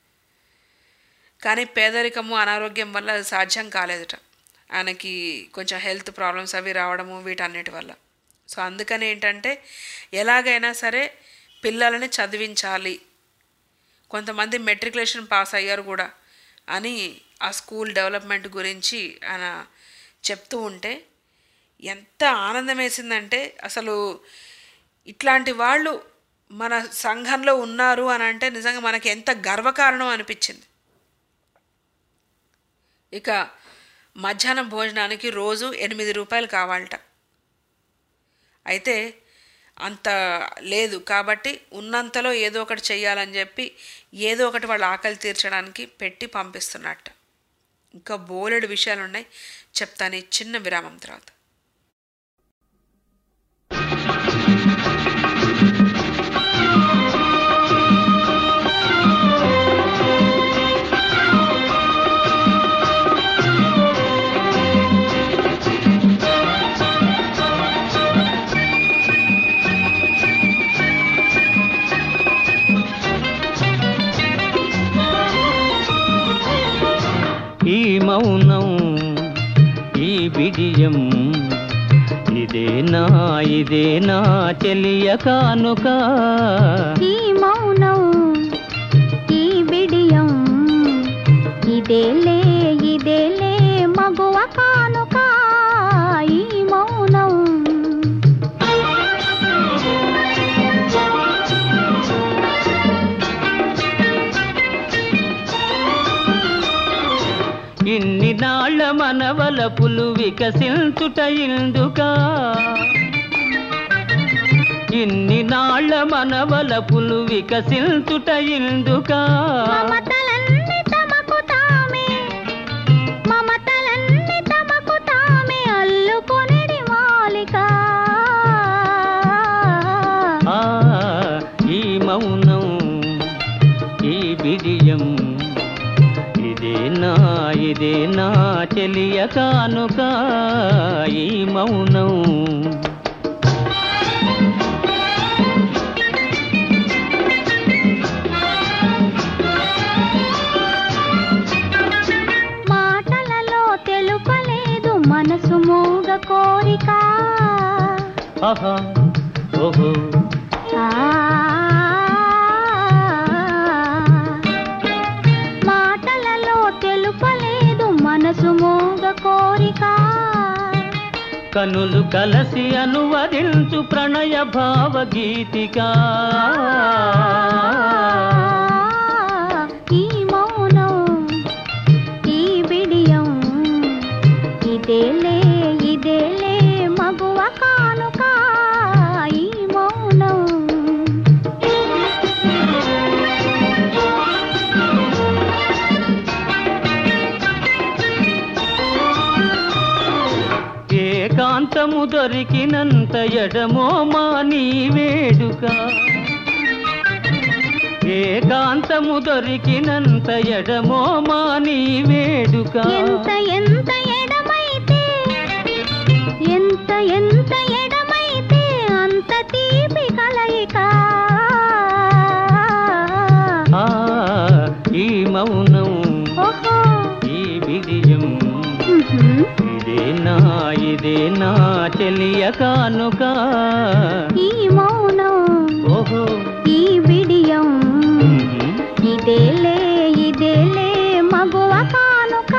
కానీ పేదరికము అనారోగ్యం వల్ల అది సాధ్యం కాలేదుట ఆయనకి కొంచెం హెల్త్ ప్రాబ్లమ్స్ అవి రావడము వీటన్నిటి వల్ల సో అందుకని ఏంటంటే ఎలాగైనా సరే పిల్లలని చదివించాలి కొంతమంది మెట్రికులేషన్ పాస్ అయ్యారు కూడా అని ఆ స్కూల్ డెవలప్మెంట్ గురించి ఆయన చెప్తూ ఉంటే ఎంత ఆనందం వేసిందంటే అసలు ఇట్లాంటి వాళ్ళు మన సంఘంలో ఉన్నారు అని అంటే నిజంగా మనకి ఎంత గర్వకారణం అనిపించింది ఇక మధ్యాహ్నం భోజనానికి రోజు ఎనిమిది రూపాయలు కావాలట అయితే అంత లేదు కాబట్టి ఉన్నంతలో ఏదో ఒకటి చెయ్యాలని చెప్పి ఏదో ఒకటి వాళ్ళ ఆకలి తీర్చడానికి పెట్టి పంపిస్తున్నట్ట ఇంకా బోలెడు విషయాలు ఉన్నాయి చెప్తాను ఈ చిన్న విరామం తర్వాత బిడియం ఇదే నా ఇదే నా చెలియ కానుక ఈ మౌనం ఈ బిడియం ఇదేలే ఇదేలే మగువ కానుక ఈ మౌనం ఇన్ని నాళ్ళ మనవల పులు వికసించుట ఇందుకా ఇన్ని నాళ్ళ మనవల పులు వికసించుట ఇందుకా మమతలన్నీ తమకు తామే మమతలన్నీ తమకు తామే అల్లుకొనిడి మాలిక ఆ ఈ మౌనం ఈ బిడియం ఇదే నా ఇదే నా చెలియ కానుక ఈ మౌనం మాటలలో తెలుపలేదు మనసు మూగ కోరిక ఆహా ఓహో ఆ మాటలలో తెలుపలేదు మనసు మూగ కోరిక కనులు కలసి అనువదించు ప్రణయ భావగీతిక ఈ మౌనం ఈ బిడియం ఇదేలే ఇదేలే మగువ కానుక ఈ మౌనం ఏకాంతము దొరికినంత ఎడమో మా నీ వేడుక ఏకాంతము దొరికినంత ఎడమో మా నీ వేడుక ఎంత ఎంత ఎడమైతే ఎంత ఎంత ఎడమైతే అంత తీపి కలయిక ఆ ఈ మౌనం ఓహో ఈ విజయం ఉహుం. ఇదే నా ఇదే నా చెలియ కానుక ఈ మౌనం ఓహో ఈ బిడియం ఉహుం. ఇదేలే ఇదేలే మగువ కానుక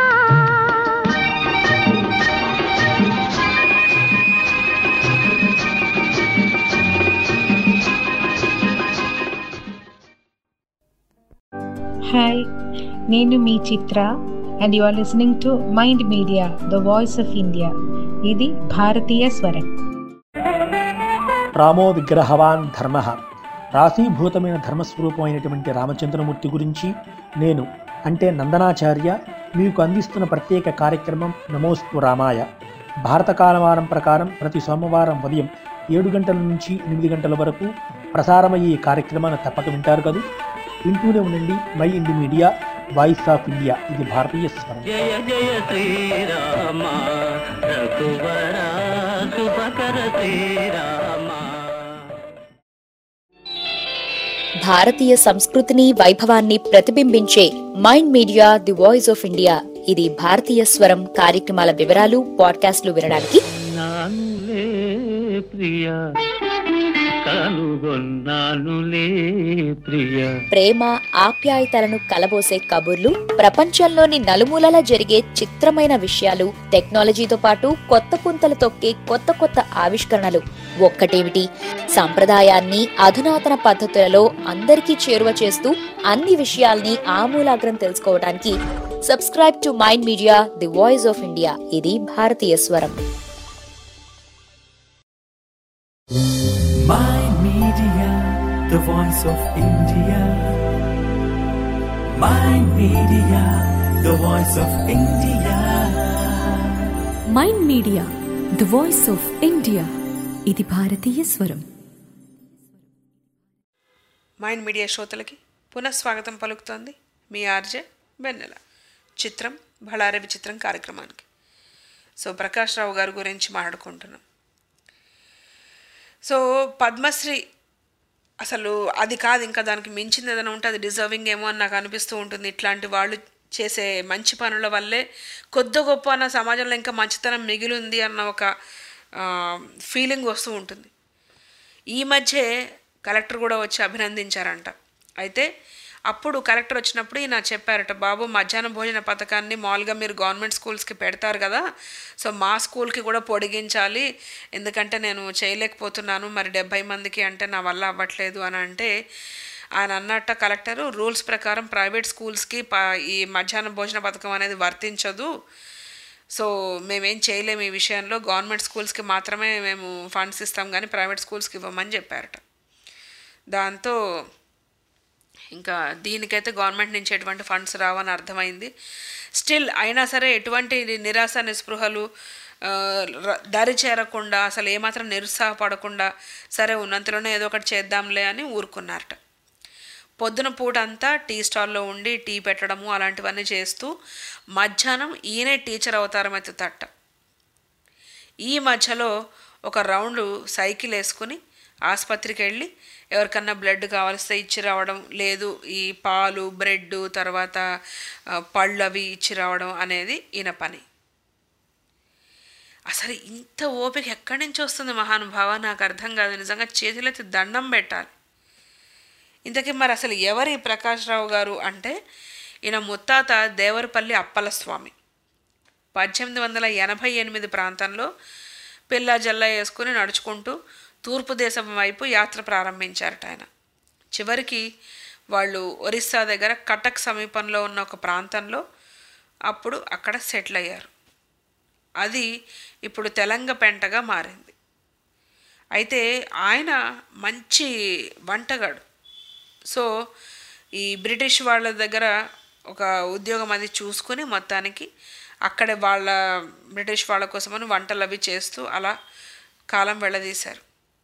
హాయ్ నేను మీ Chitra and you are listening to mind media the voice of India ఇది భారతీయ స్వరం రామో విగ్రహవాన్ ధర్మ రాశీభూతమైన ధర్మస్వరూపమైనటువంటి రామచంద్రమూర్తి గురించి నేను అంటే నందనాచార్య మీకు అందిస్తున్న ప్రత్యేక కార్యక్రమం నమోస్తు రామాయ భారత కాలమానం ప్రకారం ప్రతి సోమవారం ఉదయం ఏడు గంటల నుంచి ఎనిమిది గంటల వరకు ప్రసారమయ్యే ఈ కార్యక్రమాన్ని తప్పక వింటారు కదా వింటూనే ఉండండి mind media voice of India ఇది భారతీయ స్వరం జయ జయ శ్రీరామ రఘువర శుభకర శ్రీరామ భారతీయ సంస్కృతిని వైభవాన్ని ప్రతిబింబించే mind media the voice of India ఇది భారతీయ స్వరం కార్యక్రమాల వివరాలు పాడ్కాస్ట్లు వినడానికి నానులే ప్రియ కనుగొన్నానులే ప్రియ ప్రేమ ఆప్యాయతలను కలబోసే కబుర్లు ప్రపంచంలోని నలుమూలలా జరిగే చిత్రమైన విషయాలు టెక్నాలజీతో పాటు కొత్త పుంతలు తొక్కే కొత్త కొత్త ఆవిష్కరణలు ఒక్కటేమిటి సంప్రదాయాన్ని అధునాతన పద్ధతులలో అందరికీ చేరువ చేస్తూ అన్ని విషయాల్ని ఆమూలాగ్రం తెలుసుకోవడానికి subscribe to mind media the voice of India ఇది భారతీయ స్వరం Mind Media, the voice of India. Mind Media, the voice of India. Mind media the voice of India ఇది భారతీయ స్వరం మైండ్ మీడియా శ్రోతలకి పునఃస్వాగతం పలుకుతోంది మీ ఆర్జే వెన్నెల చిత్రం బళారే విచిత్రం కార్యక్రమానికి సో ప్రకాష్ రావు గారి గురించి మాట్లాడుకుంటున్నాం సో పద్మశ్రీ అసలు అది కాదు ఇంకా దానికి మించింది ఏదైనా ఉంటే అది డిజర్వింగ్ ఏమో అని నాకు అనిపిస్తూ ఉంటుంది ఇట్లాంటి వాళ్ళు చేసే మంచి పనుల వల్లే కొద్ది గొప్ప అన్న సమాజంలో ఇంకా మంచితనం మిగిలి ఉంది అన్న ఒక ఫీలింగ్ వస్తూ ఉంటుంది ఈ మధ్య కలెక్టర్ కూడా వచ్చి అభినందించారంట అయితే అప్పుడు కలెక్టర్ వచ్చినప్పుడు ఈయన చెప్పారట బాబు మధ్యాహ్న భోజన పథకాన్ని మామూలుగా మీరు గవర్నమెంట్ స్కూల్స్కి పెడతారు కదా సో మా స్కూల్కి కూడా పొడిగించాలి ఎందుకంటే నేను చేయలేకపోతున్నాను మరి డెబ్బై మందికి అంటే నా వల్ల అవ్వట్లేదు అని అంటే ఆయన అన్నట్ట కలెక్టరు రూల్స్ ప్రకారం ప్రైవేట్ స్కూల్స్కి ప ఈ మధ్యాహ్న భోజన పథకం అనేది వర్తించదు సో మేమేం చేయలేము ఈ విషయంలో గవర్నమెంట్ స్కూల్స్కి మాత్రమే మేము ఫండ్స్ ఇస్తాం కానీ ప్రైవేట్ స్కూల్స్కి ఇవ్వమని చెప్పారట దాంతో ఇంకా దీనికైతే గవర్నమెంట్ నుంచి ఎటువంటి ఫండ్స్ రావని అర్థమైంది స్టిల్ అయినా సరే ఎటువంటి నిరాశ నిస్పృహలు ఆ, ర- దరి చేరకుండా అసలు ఏమాత్రం నిరుత్సాహపడకుండా సరే ఉన్నంతలోనే ఏదో ఒకటి చేద్దాంలే అని ఊరుకున్నారట పొద్దున పూట అంతా టీ స్టాల్లో ఉండి టీ పెట్టడము అలాంటివన్నీ చేస్తూ మధ్యాహ్నం ఈయనే టీచర్ అవతారం ఎత్తుతట్ట ఈ మధ్యలో ఒక రౌండ్ సైకిల్ వేసుకుని ఆసుపత్రికి వెళ్ళి ఎవరికన్నా బ్లడ్ కావాల్స్తే ఇచ్చి రావడం లేదు ఈ పాలు బ్రెడ్ తర్వాత ఆ, పళ్ళు అవి ఇచ్చి రావడం అనేది ఈయన పని అసలు ఇంత ఓపిక ఎక్కడి నుంచి వస్తుంది మహానుభావ నాకు అర్థం కాదు నిజంగా చేతులెత్తి దండం పెట్టాలి ఇంతకీ మరి అసలు ఎవరి ప్రకాష్ రావు గారు అంటే ఈయన ముత్తాత దేవరపల్లి అప్పల స్వామి పద్దెనిమిది వందల ఎనభై ఎనిమిది ప్రాంతంలో పిల్ల జల్ల వేసుకుని నడుచుకుంటూ తూర్పు దేశం వైపు యాత్ర ప్రారంభించారట ఆయన చివరికి వాళ్ళు ఒరిస్సా దగ్గర కటక్ సమీపంలో ఉన్న ఒక ప్రాంతంలో అప్పుడు అక్కడ సెటిల్ అయ్యారు అది ఇప్పుడు తెలంగ పెంటగా మారింది అయితే ఆయన మంచి వంటగాడు సో ఈ బ్రిటిష్ వాళ్ళ దగ్గర ఒక ఉద్యోగం అది చూసుకుని మొత్తానికి అక్కడే వాళ్ళ బ్రిటిష్ వాళ్ళ కోసమని వంటలు అవి చేస్తూ అలా కాలం వెళ్ళదీశారు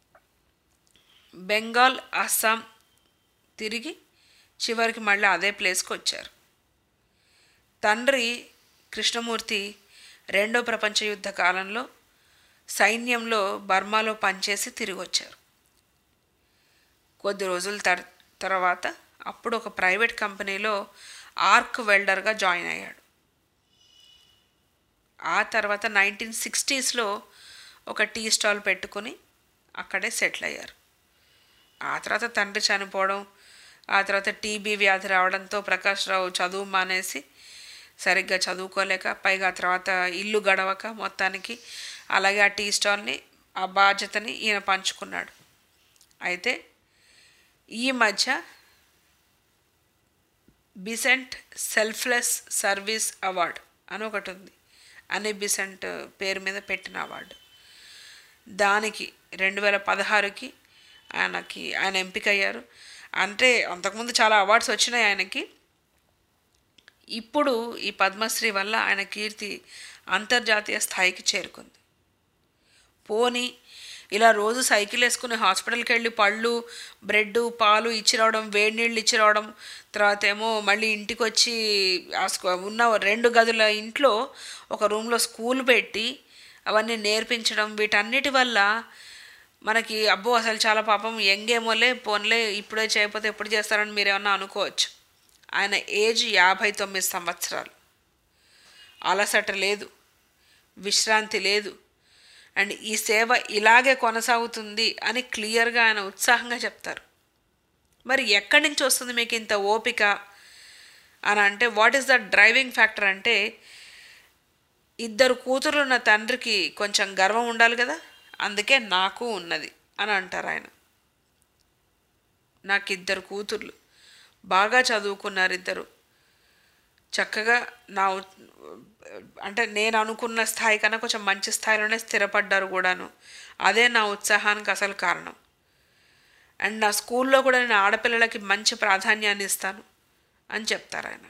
బెంగాల్ అస్సాం తిరిగి చివరికి మళ్ళీ అదే ప్లేస్కి వచ్చారు తండ్రి కృష్ణమూర్తి రెండో ప్రపంచ యుద్ధ కాలంలో సైన్యంలో బర్మాలో పనిచేసి తిరిగి వచ్చారు కొద్ది రోజుల తర్ తర్వాత అప్పుడు ఒక ప్రైవేట్ కంపెనీలో ఆర్క్ వెల్డర్గా జాయిన్ అయ్యాడు ఆ తర్వాత నైన్టీన్ సిక్స్టీస్లో ఒక టీ స్టాల్ పెట్టుకుని అక్కడే సెటిల్ అయ్యారు ఆ తర్వాత తండ్రి చనిపోవడం ఆ తర్వాత టీబీ వ్యాధి రావడంతో ప్రకాష్ రావు చదువు మానేసి సరిగ్గా చదువుకోలేక పైగా ఆ తర్వాత ఇల్లు గడవక మొత్తానికి అలాగే ఆ టీ స్టాల్ని ఆ బాధ్యతని ఈయన పంచుకున్నాడు అయితే ఈ మధ్య బిసెంట్ సెల్ఫ్లెస్ సర్వీస్ అవార్డ్ అని ఒకటి ఉంది అని బిసెంట్ పేరు మీద పెట్టిన అవార్డు దానికి రెండు వేల పదహారుకి ఆయనకి ఆయన ఎంపిక అయ్యారు అంటే అంతకుముందు చాలా అవార్డ్స్ వచ్చినాయి ఆయనకి ఇప్పుడు ఈ పద్మశ్రీ వల్ల ఆయన కీర్తి అంతర్జాతీయ స్థాయికి చేరుకుంది పోనీ ఇలా రోజు సైకిల్ వేసుకుని హాస్పిటల్కి వెళ్ళి పళ్ళు బ్రెడ్ పాలు ఇచ్చి రావడం వేడి నీళ్ళు ఇచ్చి రావడం తర్వాత ఏమో మళ్ళీ ఇంటికి వచ్చి ఆ స్కూ- ఉన్న రెండు గదుల ఇంట్లో ఒక రూమ్లో స్కూల్ పెట్టి అవన్నీ నేర్పించడం వీటన్నిటి వల్ల మనకి అబ్బో అసలు చాలా పాపం యంగేమోలే పోన్లే ఇప్పుడే చేయకపోతే ఎప్పుడు చేస్తారని మీరు ఏమన్నా అనుకోవచ్చు ఆయన ఏజ్ యాభై తొమ్మిది సంవత్సరాలు అలసట లేదు విశ్రాంతి లేదు అండ్ ఈ సేవ ఇలాగే కొనసాగుతుంది అని క్లియర్గా ఆయన ఉత్సాహంగా చెప్తారు మరి ఎక్కడి నుంచి వస్తుంది మీకు ఇంత ఓపిక అని అంటే what is the driving factor అంటే ఇద్దరు కూతురులు ఉన్న తండ్రికి కొంచెం గర్వం ఉండాలి కదా అందుకే నాకు ఉన్నది అని అంటారు ఆయన నాకు ఇద్దరు కూతుర్లు బాగా చదువుకున్నారు ఇద్దరు చక్కగా నా ఉ- అంటే నేను అనుకున్న స్థాయి కన్నా కొంచెం మంచి స్థాయిలోనే స్థిరపడ్డారు కూడాను అదే నా ఉత్సాహానికి అసలు కారణం అండ్ నా స్కూల్లో కూడా నేను ఆడపిల్లలకి మంచి ప్రాధాన్యాన్ని ఇస్తాను అని చెప్తారు ఆయన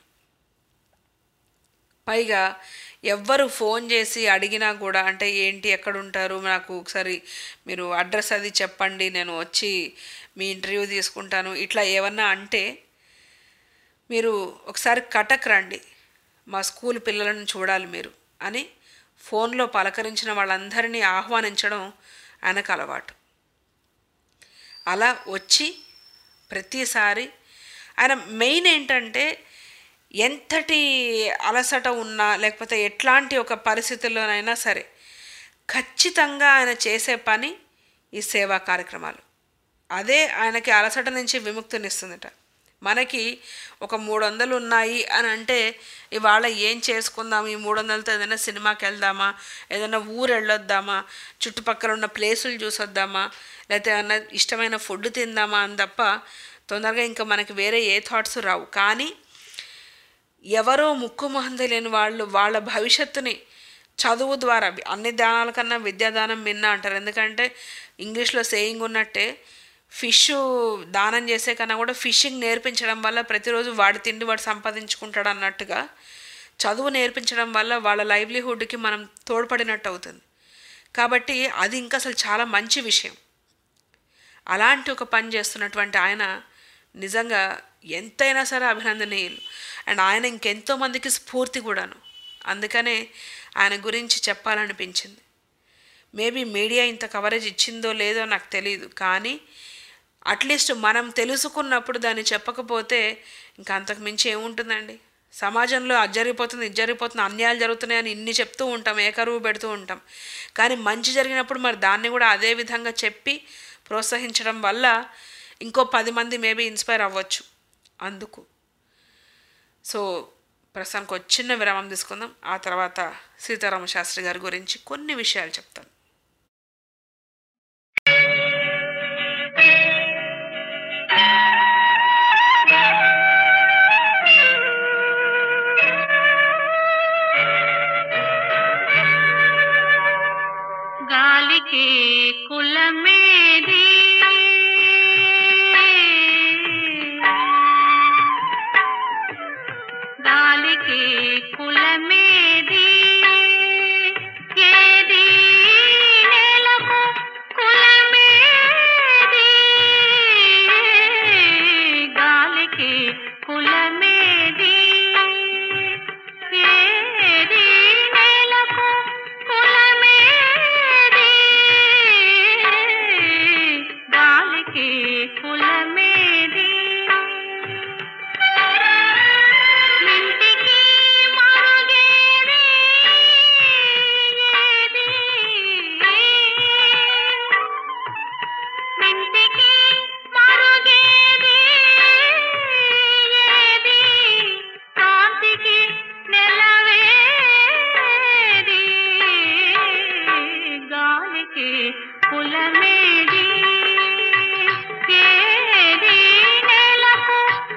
పైగా ఎవ్వరు ఫోన్ చేసి అడిగినా కూడా అంటే ఏంటి ఎక్కడ ఉంటారు నాకు ఒకసారి మీరు అడ్రస్ అది చెప్పండి నేను వచ్చి మీ ఇంటర్వ్యూ తీసుకుంటాను ఇట్లా ఏమన్నా అంటే మీరు ఒకసారి కటక్ రండి మా స్కూల్ పిల్లలను చూడాలి మీరు అని ఫోన్లో పలకరించిన వాళ్ళందరినీ ఆహ్వానించడం ఆయనకు అలవాటు అలా వచ్చి ప్రతిసారి ఆయన మెయిన్ ఏంటంటే ఎంతటి అలసట ఉన్నా లేకపోతే ఎట్లాంటి ఒక పరిస్థితుల్లోనైనా సరే ఖచ్చితంగా ఆయన చేసే పని ఈ సేవా కార్యక్రమాలు అదే ఆయనకి అలసట నుంచి విముక్తినిస్తుందట మనకి ఒక మూడు వందలు ఉన్నాయి అని అంటే ఇవాళ ఏం చేసుకుందాం ఈ మూడు వందలతో ఏదైనా సినిమాకి వెళ్దామా ఏదైనా ఊరు వెళ్ళొద్దామా చుట్టుపక్కల ఉన్న ప్లేసులు చూసొద్దామా లేకపోతే ఏమన్నా ఇష్టమైన ఫుడ్ తిందామా అని తప్ప తొందరగా ఇంకా మనకి వేరే ఏ థాట్స్ రావు కానీ ఎవరో ముక్కు మొహం తెలియని వాళ్ళు వాళ్ళ భవిష్యత్తుని చదువు ద్వారా అన్ని దానాల కన్నా విద్యాదానం మిన్న అంటారు ఎందుకంటే ఇంగ్లీష్లో సేయింగ్ ఉన్నట్టే ఫిష్ దానం చేసే కన్నా కూడా ఫిషింగ్ నేర్పించడం వల్ల ప్రతిరోజు వాడి తిండి వాడు సంపాదించుకుంటాడు అన్నట్టుగా చదువు నేర్పించడం వల్ల వాళ్ళ లైవ్లీహుడ్కి మనం తోడ్పడినట్టు అవుతుంది కాబట్టి అది ఇంకా అసలు చాలా మంచి విషయం అలాంటి ఒక పని చేస్తున్నటువంటి ఆయన నిజంగా ఎంతైనా సరే అభినందనీయులు అండ్ ఆయన ఇంకెంతో మందికి స్ఫూర్తి కూడాను అందుకనే ఆయన గురించి చెప్పాలనిపించింది మేబీ మీడియా ఇంత కవరేజ్ ఇచ్చిందో లేదో నాకు తెలియదు కానీ అట్లీస్ట్ మనం తెలుసుకున్నప్పుడు దాన్ని చెప్పకపోతే ఇంకా అంతకు మించి ఏముంటుందండి సమాజంలో అది జరిగిపోతుంది ఇది జరిగిపోతుంది అన్యాయాలు జరుగుతున్నాయని ఇన్ని చెప్తూ ఉంటాం ఏకరువు పెడుతూ ఉంటాం కానీ మంచి జరిగినప్పుడు మరి దాన్ని కూడా అదే విధంగా చెప్పి ప్రోత్సహించడం వల్ల ఇంకో పది మంది మేబీ ఇన్స్పైర్ అవ్వచ్చు అందుకు సో ప్రస్తుతానికి ఒక చిన్న విరామం తీసుకుందాం ఆ తర్వాత సీతారామ శాస్త్రి గారి గురించి కొన్ని విషయాలు చెప్తాను గాలికి కులమేది గాలికి కులమేది ఏది నేలకు కులమేది గాలికి కులమేది ఏది నేలకు కులమేది గాలికి కులమేది ఇంటికి మరుగేది ఏది ఇంటికి మరుగేది ఏది కాంతికి నెలవేది గాలికి కులమేది ఏది నెలకు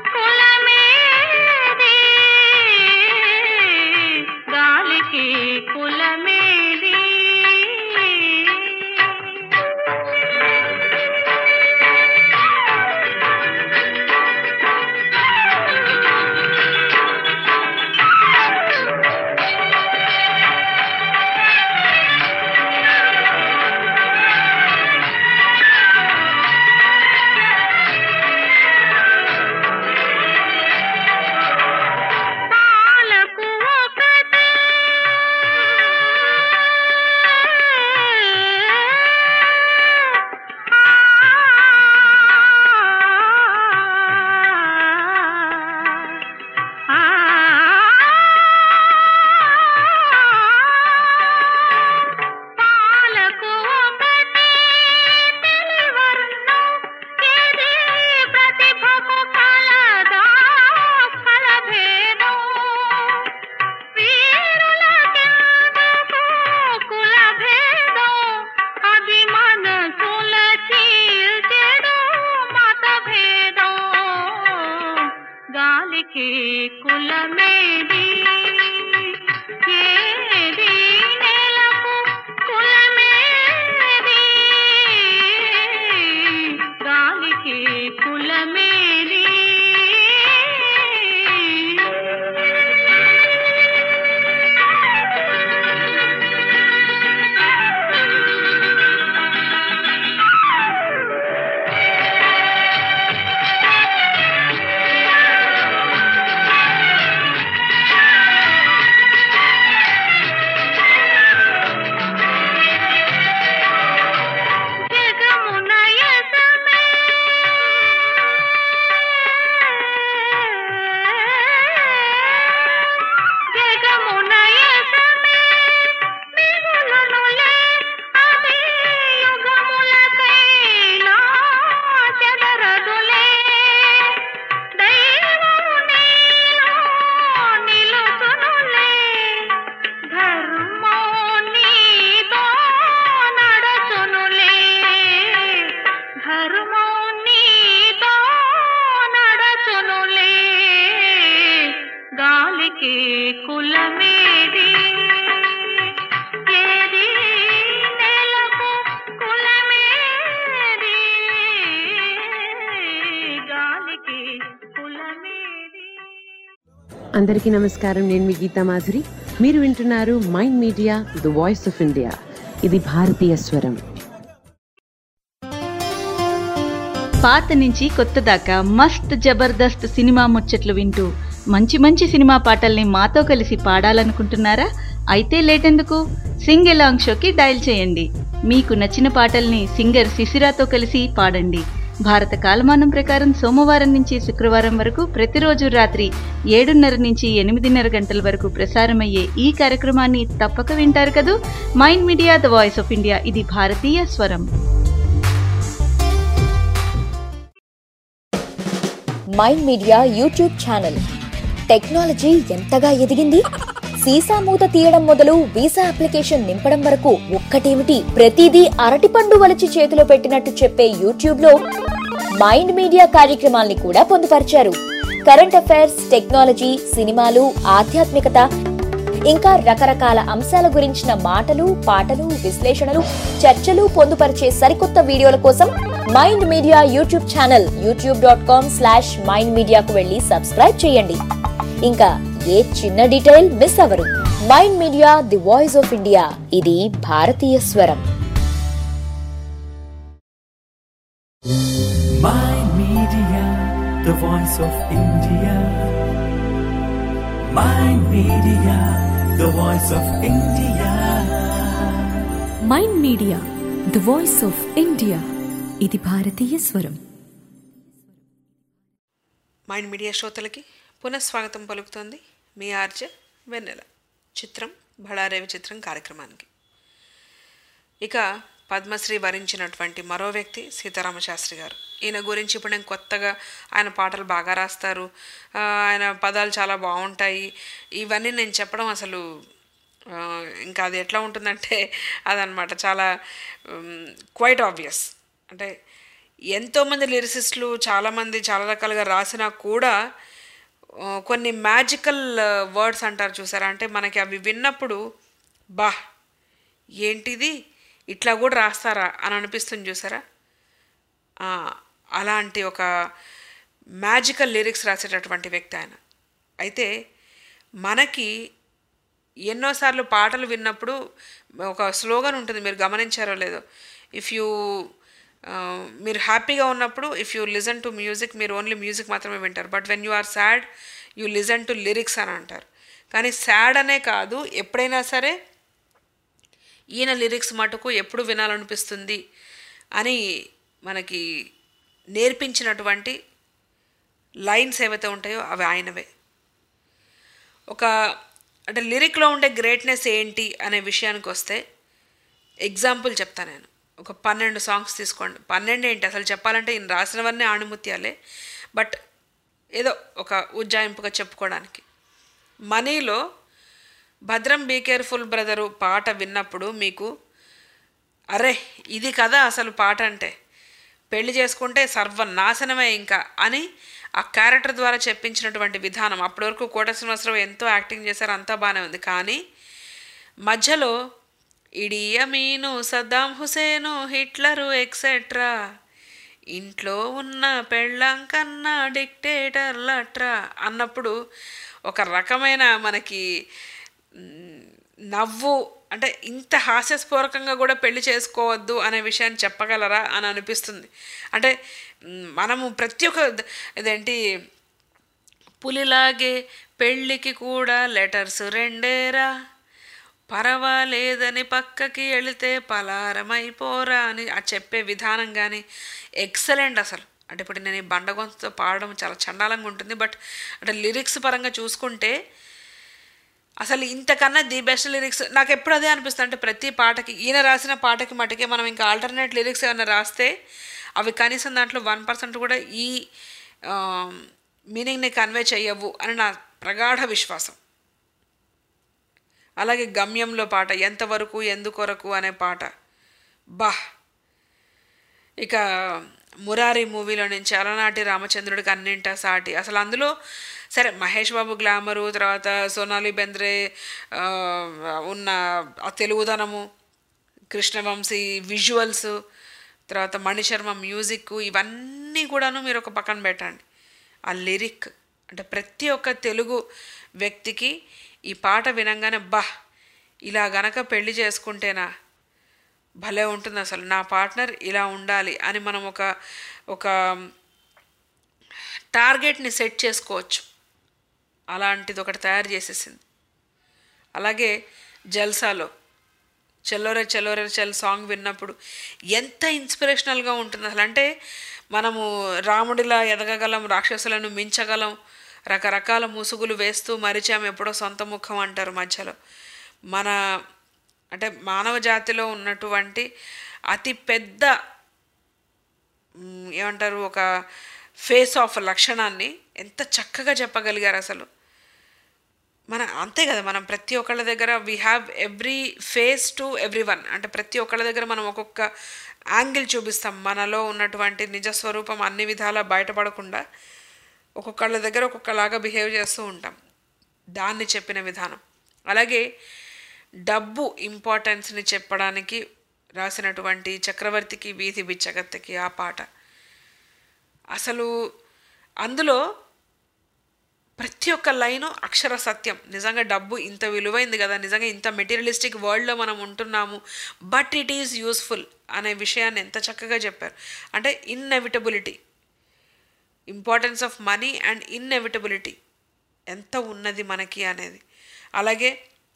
కులమేది గాలికి కులమేది పాలకు ఒకటే పాలకు ఒకటే తెలివర్ణం ఏది ప్రతిభకు కలదా ఫలభేదం వీరులకెందుకు కులభేదం అది మనసుల చీల్చెడు మతభేదం గాలికి కులమేది ఏది నేలకు కులమేది గాలికి కులమేది గాలికి కులమేది ఏది నేలకు కులమేది గాలికి కులమేది అందరికీ నమస్కారం నేను మీ గీతా మాధురి మీరు వింటున్నారు mind media the voice of India ఇది భారతీయ స్వరం పాత నుంచి కొత్త దాకా మస్త్ జబర్దస్త్ సినిమా ముచ్చట్లు వింటూ మంచి మంచి సినిమా పాటల్ని మాతో కలిసి పాడాలనుకుంటున్నారా అయితే లేటెందుకు సింగ్ ఎలాంగ్ షోకి డయల్ చేయండి మీకు నచ్చిన పాటల్ని సింగర్ శిశిరాతో కలిసి పాడండి భారత కాలమానం ప్రకారం సోమవారం నుంచి శుక్రవారం వరకు ప్రతిరోజు రాత్రి ఏడున్నర నుంచి ఎనిమిదిన్నర గంటల వరకు ప్రసారమయ్యే ఈ కార్యక్రమాన్ని తప్పక వింటారు కదూ mind media the voice of India ఇది భారతీయ స్వరం mind media YouTube channel technology ఎంతగా ఎదిగింది సీసా మూత తీయడం మొదలు వీసా అప్లికేషన్ నింపడం వరకు ఒక్కటేమిటి ప్రతిదీ అరటిపండు వలిచి చేతిలో పెట్టినట్టు చెప్పే యూట్యూబ్ లో మైండ్ మీడియా కార్యక్రమాల్ని కూడా పొందుపరిచారు కరెంట్ అఫైర్స్ టెక్నాలజీ సినిమాలు ఆధ్యాత్మికత ఇంకా రకరకాల అంశాల గురించిన మాటలు పాటలు విశ్లేషణలు చర్చలు పొందుపరిచే సరికొత్త వీడియోల కోసం mind media YouTube channel YouTube dot com slash mind మీడియాకు వెళ్ళి సబ్స్క్రైబ్ చేయండి ఇంకా ఏ చిన్న డీటెయిల్ మిస్ అవరు mind media the voice of India ఇది భారతీయ స్వరం Mind Media, the voice of India. Mind Media, the voice of India. Mind media the voice of India ఇది భారతీయ స్వరం మైండ్ మీడియా శ్రోతలకి పునఃస్వాగతం పలుకుతోంది మీ ఆర్జే వెన్నెల చిత్రం బళారేవి చిత్రం కార్యక్రమానికి ఇక పద్మశ్రీ వరించినటువంటి మరో వ్యక్తి సీతారామ శాస్త్రి గారు ఈయన గురించి ఇప్పుడు నేను కొత్తగా ఆయన పాటలు బాగా రాస్తారు ఆ, ఆయన పదాలు చాలా బాగుంటాయి ఇవన్నీ నేను చెప్పడం అసలు ఆ, ఇంకా అది ఎట్లా ఉంటుందంటే అదనమాట చాలా క్వైట్ ఆబ్వియస్ అంటే ఎంతోమంది లిరిసిస్టులు చాలామంది చాలా రకాలుగా రాసినా కూడా ఆ, కొన్ని మ్యాజికల్ వర్డ్స్ అంటారు చూసారా అంటే మనకి అవి విన్నప్పుడు బా ఏంటిది ఇట్లా కూడా రాస్తారా అని అనిపిస్తుంది చూసారా ఆ, అలాంటి ఒక మ్యాజికల్ లిరిక్స్ రాసేటటువంటి వ్యక్తి ఆయన అయితే మనకి ఎన్నోసార్లు పాటలు విన్నప్పుడు ఒక స్లోగన్ ఉంటుంది మీరు గమనించారో లేదో ఇఫ్ యూ మీరు హ్యాపీగా ఉన్నప్పుడు if you listen to music మీరు ఓన్లీ మ్యూజిక్ మాత్రమే వింటారు but when you are sad you listen to lyrics అని అంటారు కానీ సాడ్ అనే కాదు ఎప్పుడైనా సరే ఈయన లిరిక్స్ మటుకు ఎప్పుడు వినాలనిపిస్తుంది అని మనకి నేర్పించినటువంటి లైన్స్ ఏవైతే ఉంటాయో అవి ఆయనవే ఒక అంటే లిరిక్లో ఉండే గ్రేట్నెస్ ఏంటి అనే విషయానికి వస్తే ఎగ్జాంపుల్ చెప్తాను నేను ఒక పన్నెండు సాంగ్స్ తీసుకోండి పన్నెండు ఏంటి అసలు చెప్పాలంటే ఈయన రాసినవన్నీ ఆణిముత్యాలే బట్ ఏదో ఒక ఉజ్జాయింపుగా చెప్పుకోవడానికి మనీలో భద్రం బీ కేర్ఫుల్ బ్రదరు పాట విన్నప్పుడు మీకు అరే ఇది కదా అసలు పాట అంటే పెళ్లి చేసుకుంటే సర్వనాశనమే ఇంకా అని ఆ క్యారెక్టర్ ద్వారా చెప్పించినటువంటి విధానం అప్పటి వరకు కోట శ్రీనివాసరావు ఎంతో యాక్టింగ్ చేశారు అంతా బాగానే ఉంది కానీ మధ్యలో Idi Amin Saddam Hussein Hitler etcetera ఇంట్లో ఉన్న పెళ్ళాం కన్నా డిక్టేటర్లట్రా అన్నప్పుడు ఒక రకమైన మనకి మ్, నవ్వు అంటే ఇంత హాస్యస్ఫూరకంగా కూడా పెళ్లి చేసుకోవద్దు అనే విషయాన్ని చెప్పగలరా అని అనిపిస్తుంది అంటే మ్, మనము ప్రతి ఒక్క ద- ఇదేంటి పులిలాగే పెళ్ళికి కూడా లెటర్స్ రెండేరా పర్వాలేదని పక్కకి వెళితే పలారమైపోరా అని ఆ చెప్పే విధానం కానీ ఎక్సలెంట్ అసలు అంటే ఇప్పుడు నేను ఈ బండగొంతుతో పాడడం చాలా చండాలంగా ఉంటుంది బట్ అంటే లిరిక్స్ పరంగా చూసుకుంటే అసలు ఇంతకన్నా ది బెస్ట్ లిరిక్స్ నాకు ఎప్పుడు అదే అనిపిస్తుంది అంటే ప్రతి పాటకి ఈయన రాసిన పాటకి మటుకే మనం ఇంకా ఆల్టర్నేట్ లిరిక్స్ ఏమైనా రాస్తే అవి కనీసం దాంట్లో వన్ పర్సెంట్ కూడా ఈ మీనింగ్ని కన్వే చేయవు అని నా ప్రగాఢ విశ్వాసం అలాగే గమ్యంలో పాట ఎంతవరకు ఎందుకొరకు అనే పాట బా ఇక మురారి మూవీలో నుంచి అలనాటి రామచంద్రుడికి అన్నింటా సాటి అసలు అందులో సరే మహేష్ బాబు గ్లామరు తర్వాత సోనాలి బెంద్రే ఆ, ఉన్న ఆ తెలుగుదనము కృష్ణవంశీ విజువల్స్ తర్వాత మణిశర్మ మ్యూజిక్ ఇవన్నీ కూడాను మీరు ఒక పక్కన పెట్టండి ఆ లిరిక్ అంటే ప్రతి ఒక్క తెలుగు వ్యక్తికి ఈ పాట వినంగానే బా ఇలా గనక పెళ్లి చేసుకుంటేనా భలే ఉంటుంది అసలు నా పార్ట్నర్ ఇలా ఉండాలి అని మనం ఒక ఒక టార్గెట్ని సెట్ చేసుకోవచ్చు అలాంటిది ఒకటి తయారు చేసేసింది అలాగే జల్సాలో చెల్లోరే చెల్లోరే చెల్ సాంగ్ విన్నప్పుడు ఎంత ఇన్స్పిరేషనల్గా ఉంటుంది అసలు అంటే మనము రాముడిలా ఎదగగలం రాక్షసులను మించగలం రకరకాల ముసుగులు వేస్తూ మరిచాం ఎప్పుడో సొంత ముఖం అంటారు మధ్యలో మన అంటే మానవ జాతిలో ఉన్నటువంటి అతి పెద్ద మ్, ఏమంటారు ఒక ఫేస్ ఆఫ్ లక్షణాన్ని ఎంత చక్కగా చెప్పగలిగారు అసలు మన అంతే కదా మనం ప్రతి ఒక్కళ్ళ దగ్గర we have every face to every one అంటే ప్రతి ఒక్కళ్ళ దగ్గర మనం ఒక్కొక్క యాంగిల్ చూపిస్తాం మనలో ఉన్నటువంటి నిజస్వరూపం అన్ని విధాలా బయటపడకుండా ఒక్కొక్కళ్ళ దగ్గర ఒక్కొక్కలాగా బిహేవ్ చేస్తూ ఉంటాం దాన్ని చెప్పిన విధానం అలాగే డబ్బు ఇంపార్టెన్స్ని చెప్పడానికి రాసినటువంటి చక్రవర్తికి వీధి బిచ్చగత్తెకి ఆ పాట అసలు అందులో ప్రతి ఒక్క లైను అక్షర సత్యం నిజంగా డబ్బు ఇంత విలువైంది కదా నిజంగా ఇంత మెటీరియలిస్టిక్ వరల్డ్లో మనం ఉంటున్నాము బట్ ఇట్ ఈజ్ యూస్ఫుల్ అనే విషయాన్ని ఎంత చక్కగా చెప్పారు అంటే inevitability importance of money and inevitability ఎంత ఉన్నది మనకి అనేది అలాగే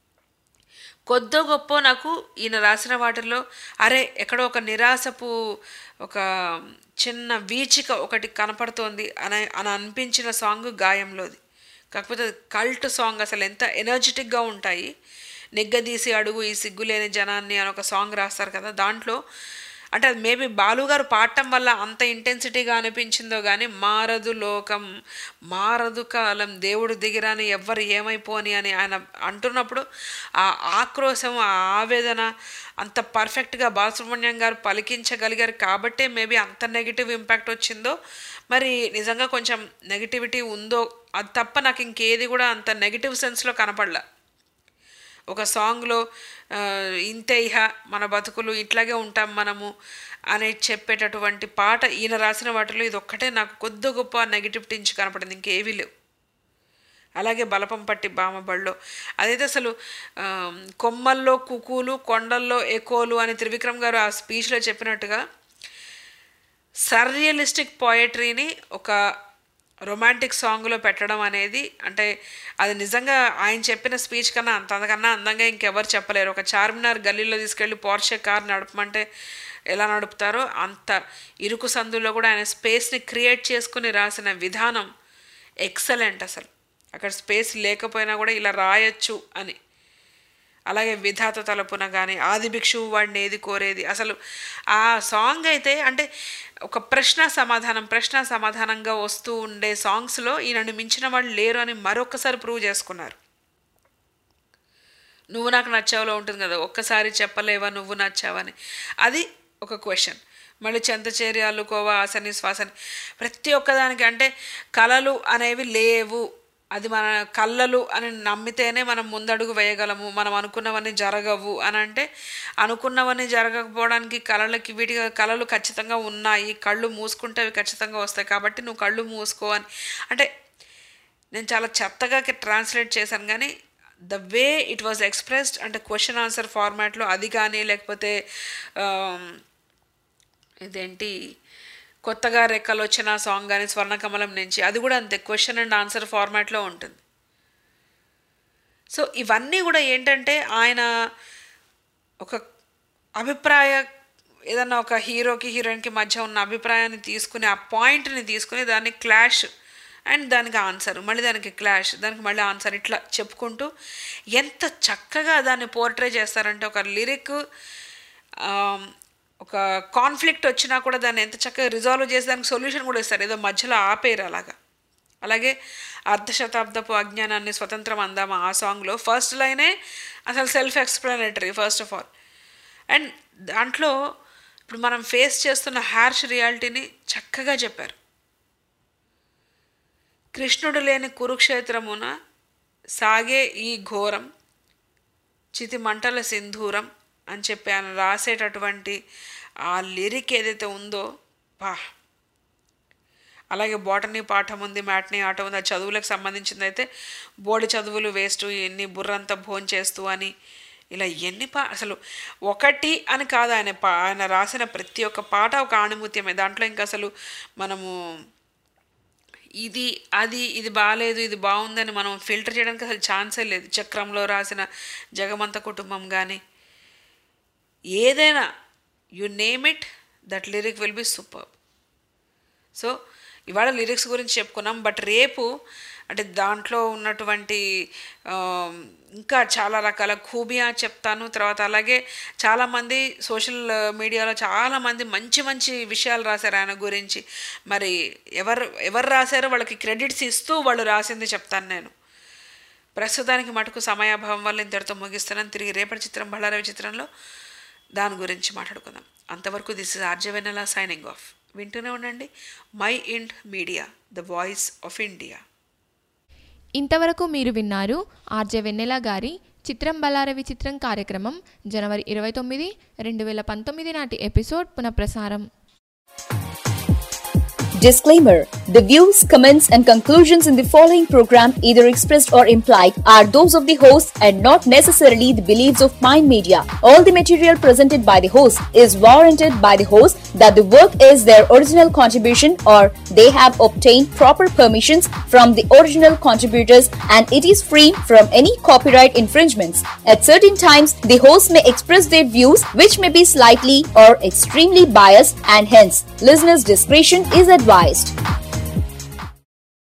కొద్దో గొప్ప నాకు ఈయన రాసిన వాటిల్లో అరే ఎక్కడో ఒక నిరాశపు ఒక చిన్న వీచిక ఒకటి కనపడుతోంది అని అని అనిపించిన సాంగ్ గాయంలోది కాకపోతే కల్ట్ సాంగ్ అసలు ఎంత ఎనర్జెటిక్గా ఉంటాయి నిగ్గదీసి అడుగు ఈ సిగ్గులేని జనాన్ని అని ఒక సాంగ్ రాస్తారు కదా దాంట్లో అంటే అది మేబీ బాలుగారు పాడటం వల్ల అంత ఇంటెన్సిటీగా అనిపించిందో కానీ మారదు లోకం మారదు కాలం దేవుడు దిగిరాని ఎవ్వరు ఏమైపోని అని ఆయన అంటున్నప్పుడు ఆ ఆక్రోశం ఆ ఆవేదన అంత పర్ఫెక్ట్గా బాలసుబ్రహ్మణ్యం గారు పలికించగలిగారు కాబట్టే మేబీ అంత నెగిటివ్ ఇంపాక్ట్ వచ్చిందో మరి నిజంగా కొంచెం నెగిటివిటీ ఉందో అది తప్ప నాకు ఇంకేది కూడా అంత నెగిటివ్ సెన్స్లో కనపడలా ఒక సాంగ్లో ఆ, ఇంతే ఇహ మన బతుకులు ఇట్లాగే ఉంటాం మనము అని చెప్పేటటువంటి పాట ఈయన రాసిన వాటిలో ఇది ఒక్కటే నాకు కొద్ది గొప్ప నెగిటివిటీ నుంచి కనపడింది ఇంకేవీ లేవు అలాగే బలపం పట్టి బామబడిలో అదైతే అసలు ఆ, కొమ్మల్లో కుకులు కొండల్లో ఎకోలు అని త్రివిక్రమ్ గారు ఆ స్పీచ్లో చెప్పినట్టుగా సర్రియలిస్టిక్ పోయట్రీని ఒక రొమాంటిక్ సాంగ్లో పెట్టడం అనేది అంటే అది నిజంగా ఆయన చెప్పిన స్పీచ్ కన్నా అంత అంతకన్నా అందంగా ఇంకెవరు చెప్పలేరు ఒక చార్మినార్ గల్లీలో తీసుకెళ్ళి పోర్షే కార్ నడపమంటే ఎలా నడుపుతారో అంత ఇరుకు సందులో కూడా ఆయన స్పేస్ని క్రియేట్ చేసుకుని రాసిన విధానం ఎక్సలెంట్ అసలు అక్కడ స్పేస్ లేకపోయినా కూడా ఇలా రాయొచ్చు అని అలాగే విధాత తలపున కానీ ఆది భిక్షువు వాడిని ఏది కోరేది అసలు ఆ సాంగ్ అయితే అంటే ఒక ప్రశ్న సమాధానం ప్రశ్న సమాధానంగా వస్తూ ఉండే సాంగ్స్లో ఈయనను మించిన వాళ్ళు లేరు అని మరొకసారి ప్రూవ్ చేసుకున్నారు నువ్వు నాకు నచ్చావులో ఉంటుంది కదా ఒక్కసారి చెప్పలేవా నువ్వు నచ్చావని అది ఒక క్వశ్చన్ మళ్ళీ చెంతచేరి అల్లుకోవా ఆసని శ్వాసని ప్రతి ఒక్కదానికి అంటే కళలు అనేవి లేవు అది మన కళ్ళలు అని నమ్మితేనే మనం ముందడుగు వేయగలము మనం అనుకున్నవన్నీ జరగవు అని అంటే అనుకున్నవన్నీ జరగకపోవడానికి కళలకి వీటికి కళలు ఖచ్చితంగా ఉన్నాయి కళ్ళు మూసుకుంటే అవి ఖచ్చితంగా వస్తాయి కాబట్టి నువ్వు కళ్ళు మూసుకో అని అంటే నేను చాలా చెత్తగా ట్రాన్స్లేట్ చేశాను కానీ the way it was expressed అంటే క్వశ్చన్ ఆన్సర్ ఫార్మాట్లో అది కానీ లేకపోతే ఆమ్, ఇదేంటి కొత్తగా రెక్కలు వచ్చిన సాంగ్ కానీ స్వర్ణకమలం నుంచి అది కూడా అంతే క్వశ్చన్ అండ్ ఆన్సర్ ఫార్మాట్లో ఉంటుంది సో ఇవన్నీ కూడా ఏంటంటే ఆయన ఒక అభిప్రాయ ఏదన్నా ఒక హీరోకి హీరోయిన్కి మధ్య ఉన్న అభిప్రాయాన్ని తీసుకుని ఆ పాయింట్ని తీసుకుని దాన్ని క్లాష్ అండ్ దానికి ఆన్సర్ మళ్ళీ దానికి క్లాష్ దానికి మళ్ళీ ఆన్సర్ ఇట్లా చెప్పుకుంటూ ఎంత చక్కగా దాన్ని పోర్ట్రే చేస్తారంటే ఒక లిరిక్ ఒక కాన్ఫ్లిక్ట్ వచ్చినా కూడా దాన్ని ఎంత చక్కగా రిజాల్వ్ చేసి దానికి సొల్యూషన్ కూడా ఇస్తారు ఏదో మధ్యలో ఆపేరు అలాగా అలాగే అర్ధశతాబ్దపు అజ్ఞానాన్ని స్వతంత్రం అందామా ఆ సాంగ్లో ఫస్ట్ లైనే అసలు self explanatory first of all and దాంట్లో ఇప్పుడు మనం ఫేస్ చేస్తున్న హార్ష్ రియాలిటీని చక్కగా చెప్పారు కృష్ణుడు లేని కురుక్షేత్రమున సాగే ఈ ఘోరం చితి మంటల సింధూరం అని చెప్పి ఆయన రాసేటటువంటి ఆ లిరిక్ ఏదైతే ఉందో పా అలాగే బాటనీ పాఠం ఉంది మ్యాట్నీ ఆట ఉంది ఆ చదువులకు సంబంధించింది అయితే బోడి చదువులు వేస్ట్ ఎన్ని బుర్రంతా భోంచేస్తూ అని ఇలా ఎన్ని పా అసలు ఒకటి అని కాదు ఆయన పా ఆయన రాసిన ప్రతి ఒక్క పాట ఒక ఆణిముత్యమే దాంట్లో ఇంకా అసలు మనము ఇది అది ఇది బాగాలేదు ఇది బాగుందని మనం ఫిల్టర్ చేయడానికి అసలు ఛాన్సే లేదు చక్రంలో రాసిన జగమంత కుటుంబం కానీ ఏదైనా you name it that lyric will be super so ఇవాళ లిరిక్స్ గురించి చెప్పుకున్నాం బట్ రేపు అంటే దాంట్లో ఉన్నటువంటి ఆ, ఇంకా చాలా రకాల ఖూబియా చెప్తాను తర్వాత అలాగే చాలామంది సోషల్ మీడియాలో చాలామంది మంచి మంచి విషయాలు రాశారు ఆయన గురించి మరి ఎవరు ఎవరు రాశారో వాళ్ళకి క్రెడిట్స్ ఇస్తూ వాళ్ళు రాసింది చెప్తాను నేను ప్రస్తుతానికి మటుకు సమయాభావం వల్ల ఇంతటితో ముగిస్తున్నాను తిరిగి రేపటి చిత్రం బళ్ళారవి చిత్రంలో దాని గురించి మాట్లాడుకుందాం అంతవరకు this is RJ Vennela signing off వింటూనే ఉండండి mind media the voice of India ఇంతవరకు మీరు విన్నారు ఆర్జే వెన్నెల గారి చిత్రం బలారవి చిత్రం కార్యక్రమం జనవరి ఇరవై తొమ్మిది రెండు వేల పంతొమ్మిది నాటి ఎపిసోడ్ పునఃప్రసారం Disclaimer The views, comments, and conclusions in the following program, either expressed or implied, are those of the host and not necessarily the beliefs of Mind Media. All the material presented by the host is warranted by the host that the work is their original contribution or they have obtained proper permissions from the original contributors and it is free from any copyright infringements. At certain times, the host may express their views which may be slightly or extremely biased and hence listeners' discretion is advised.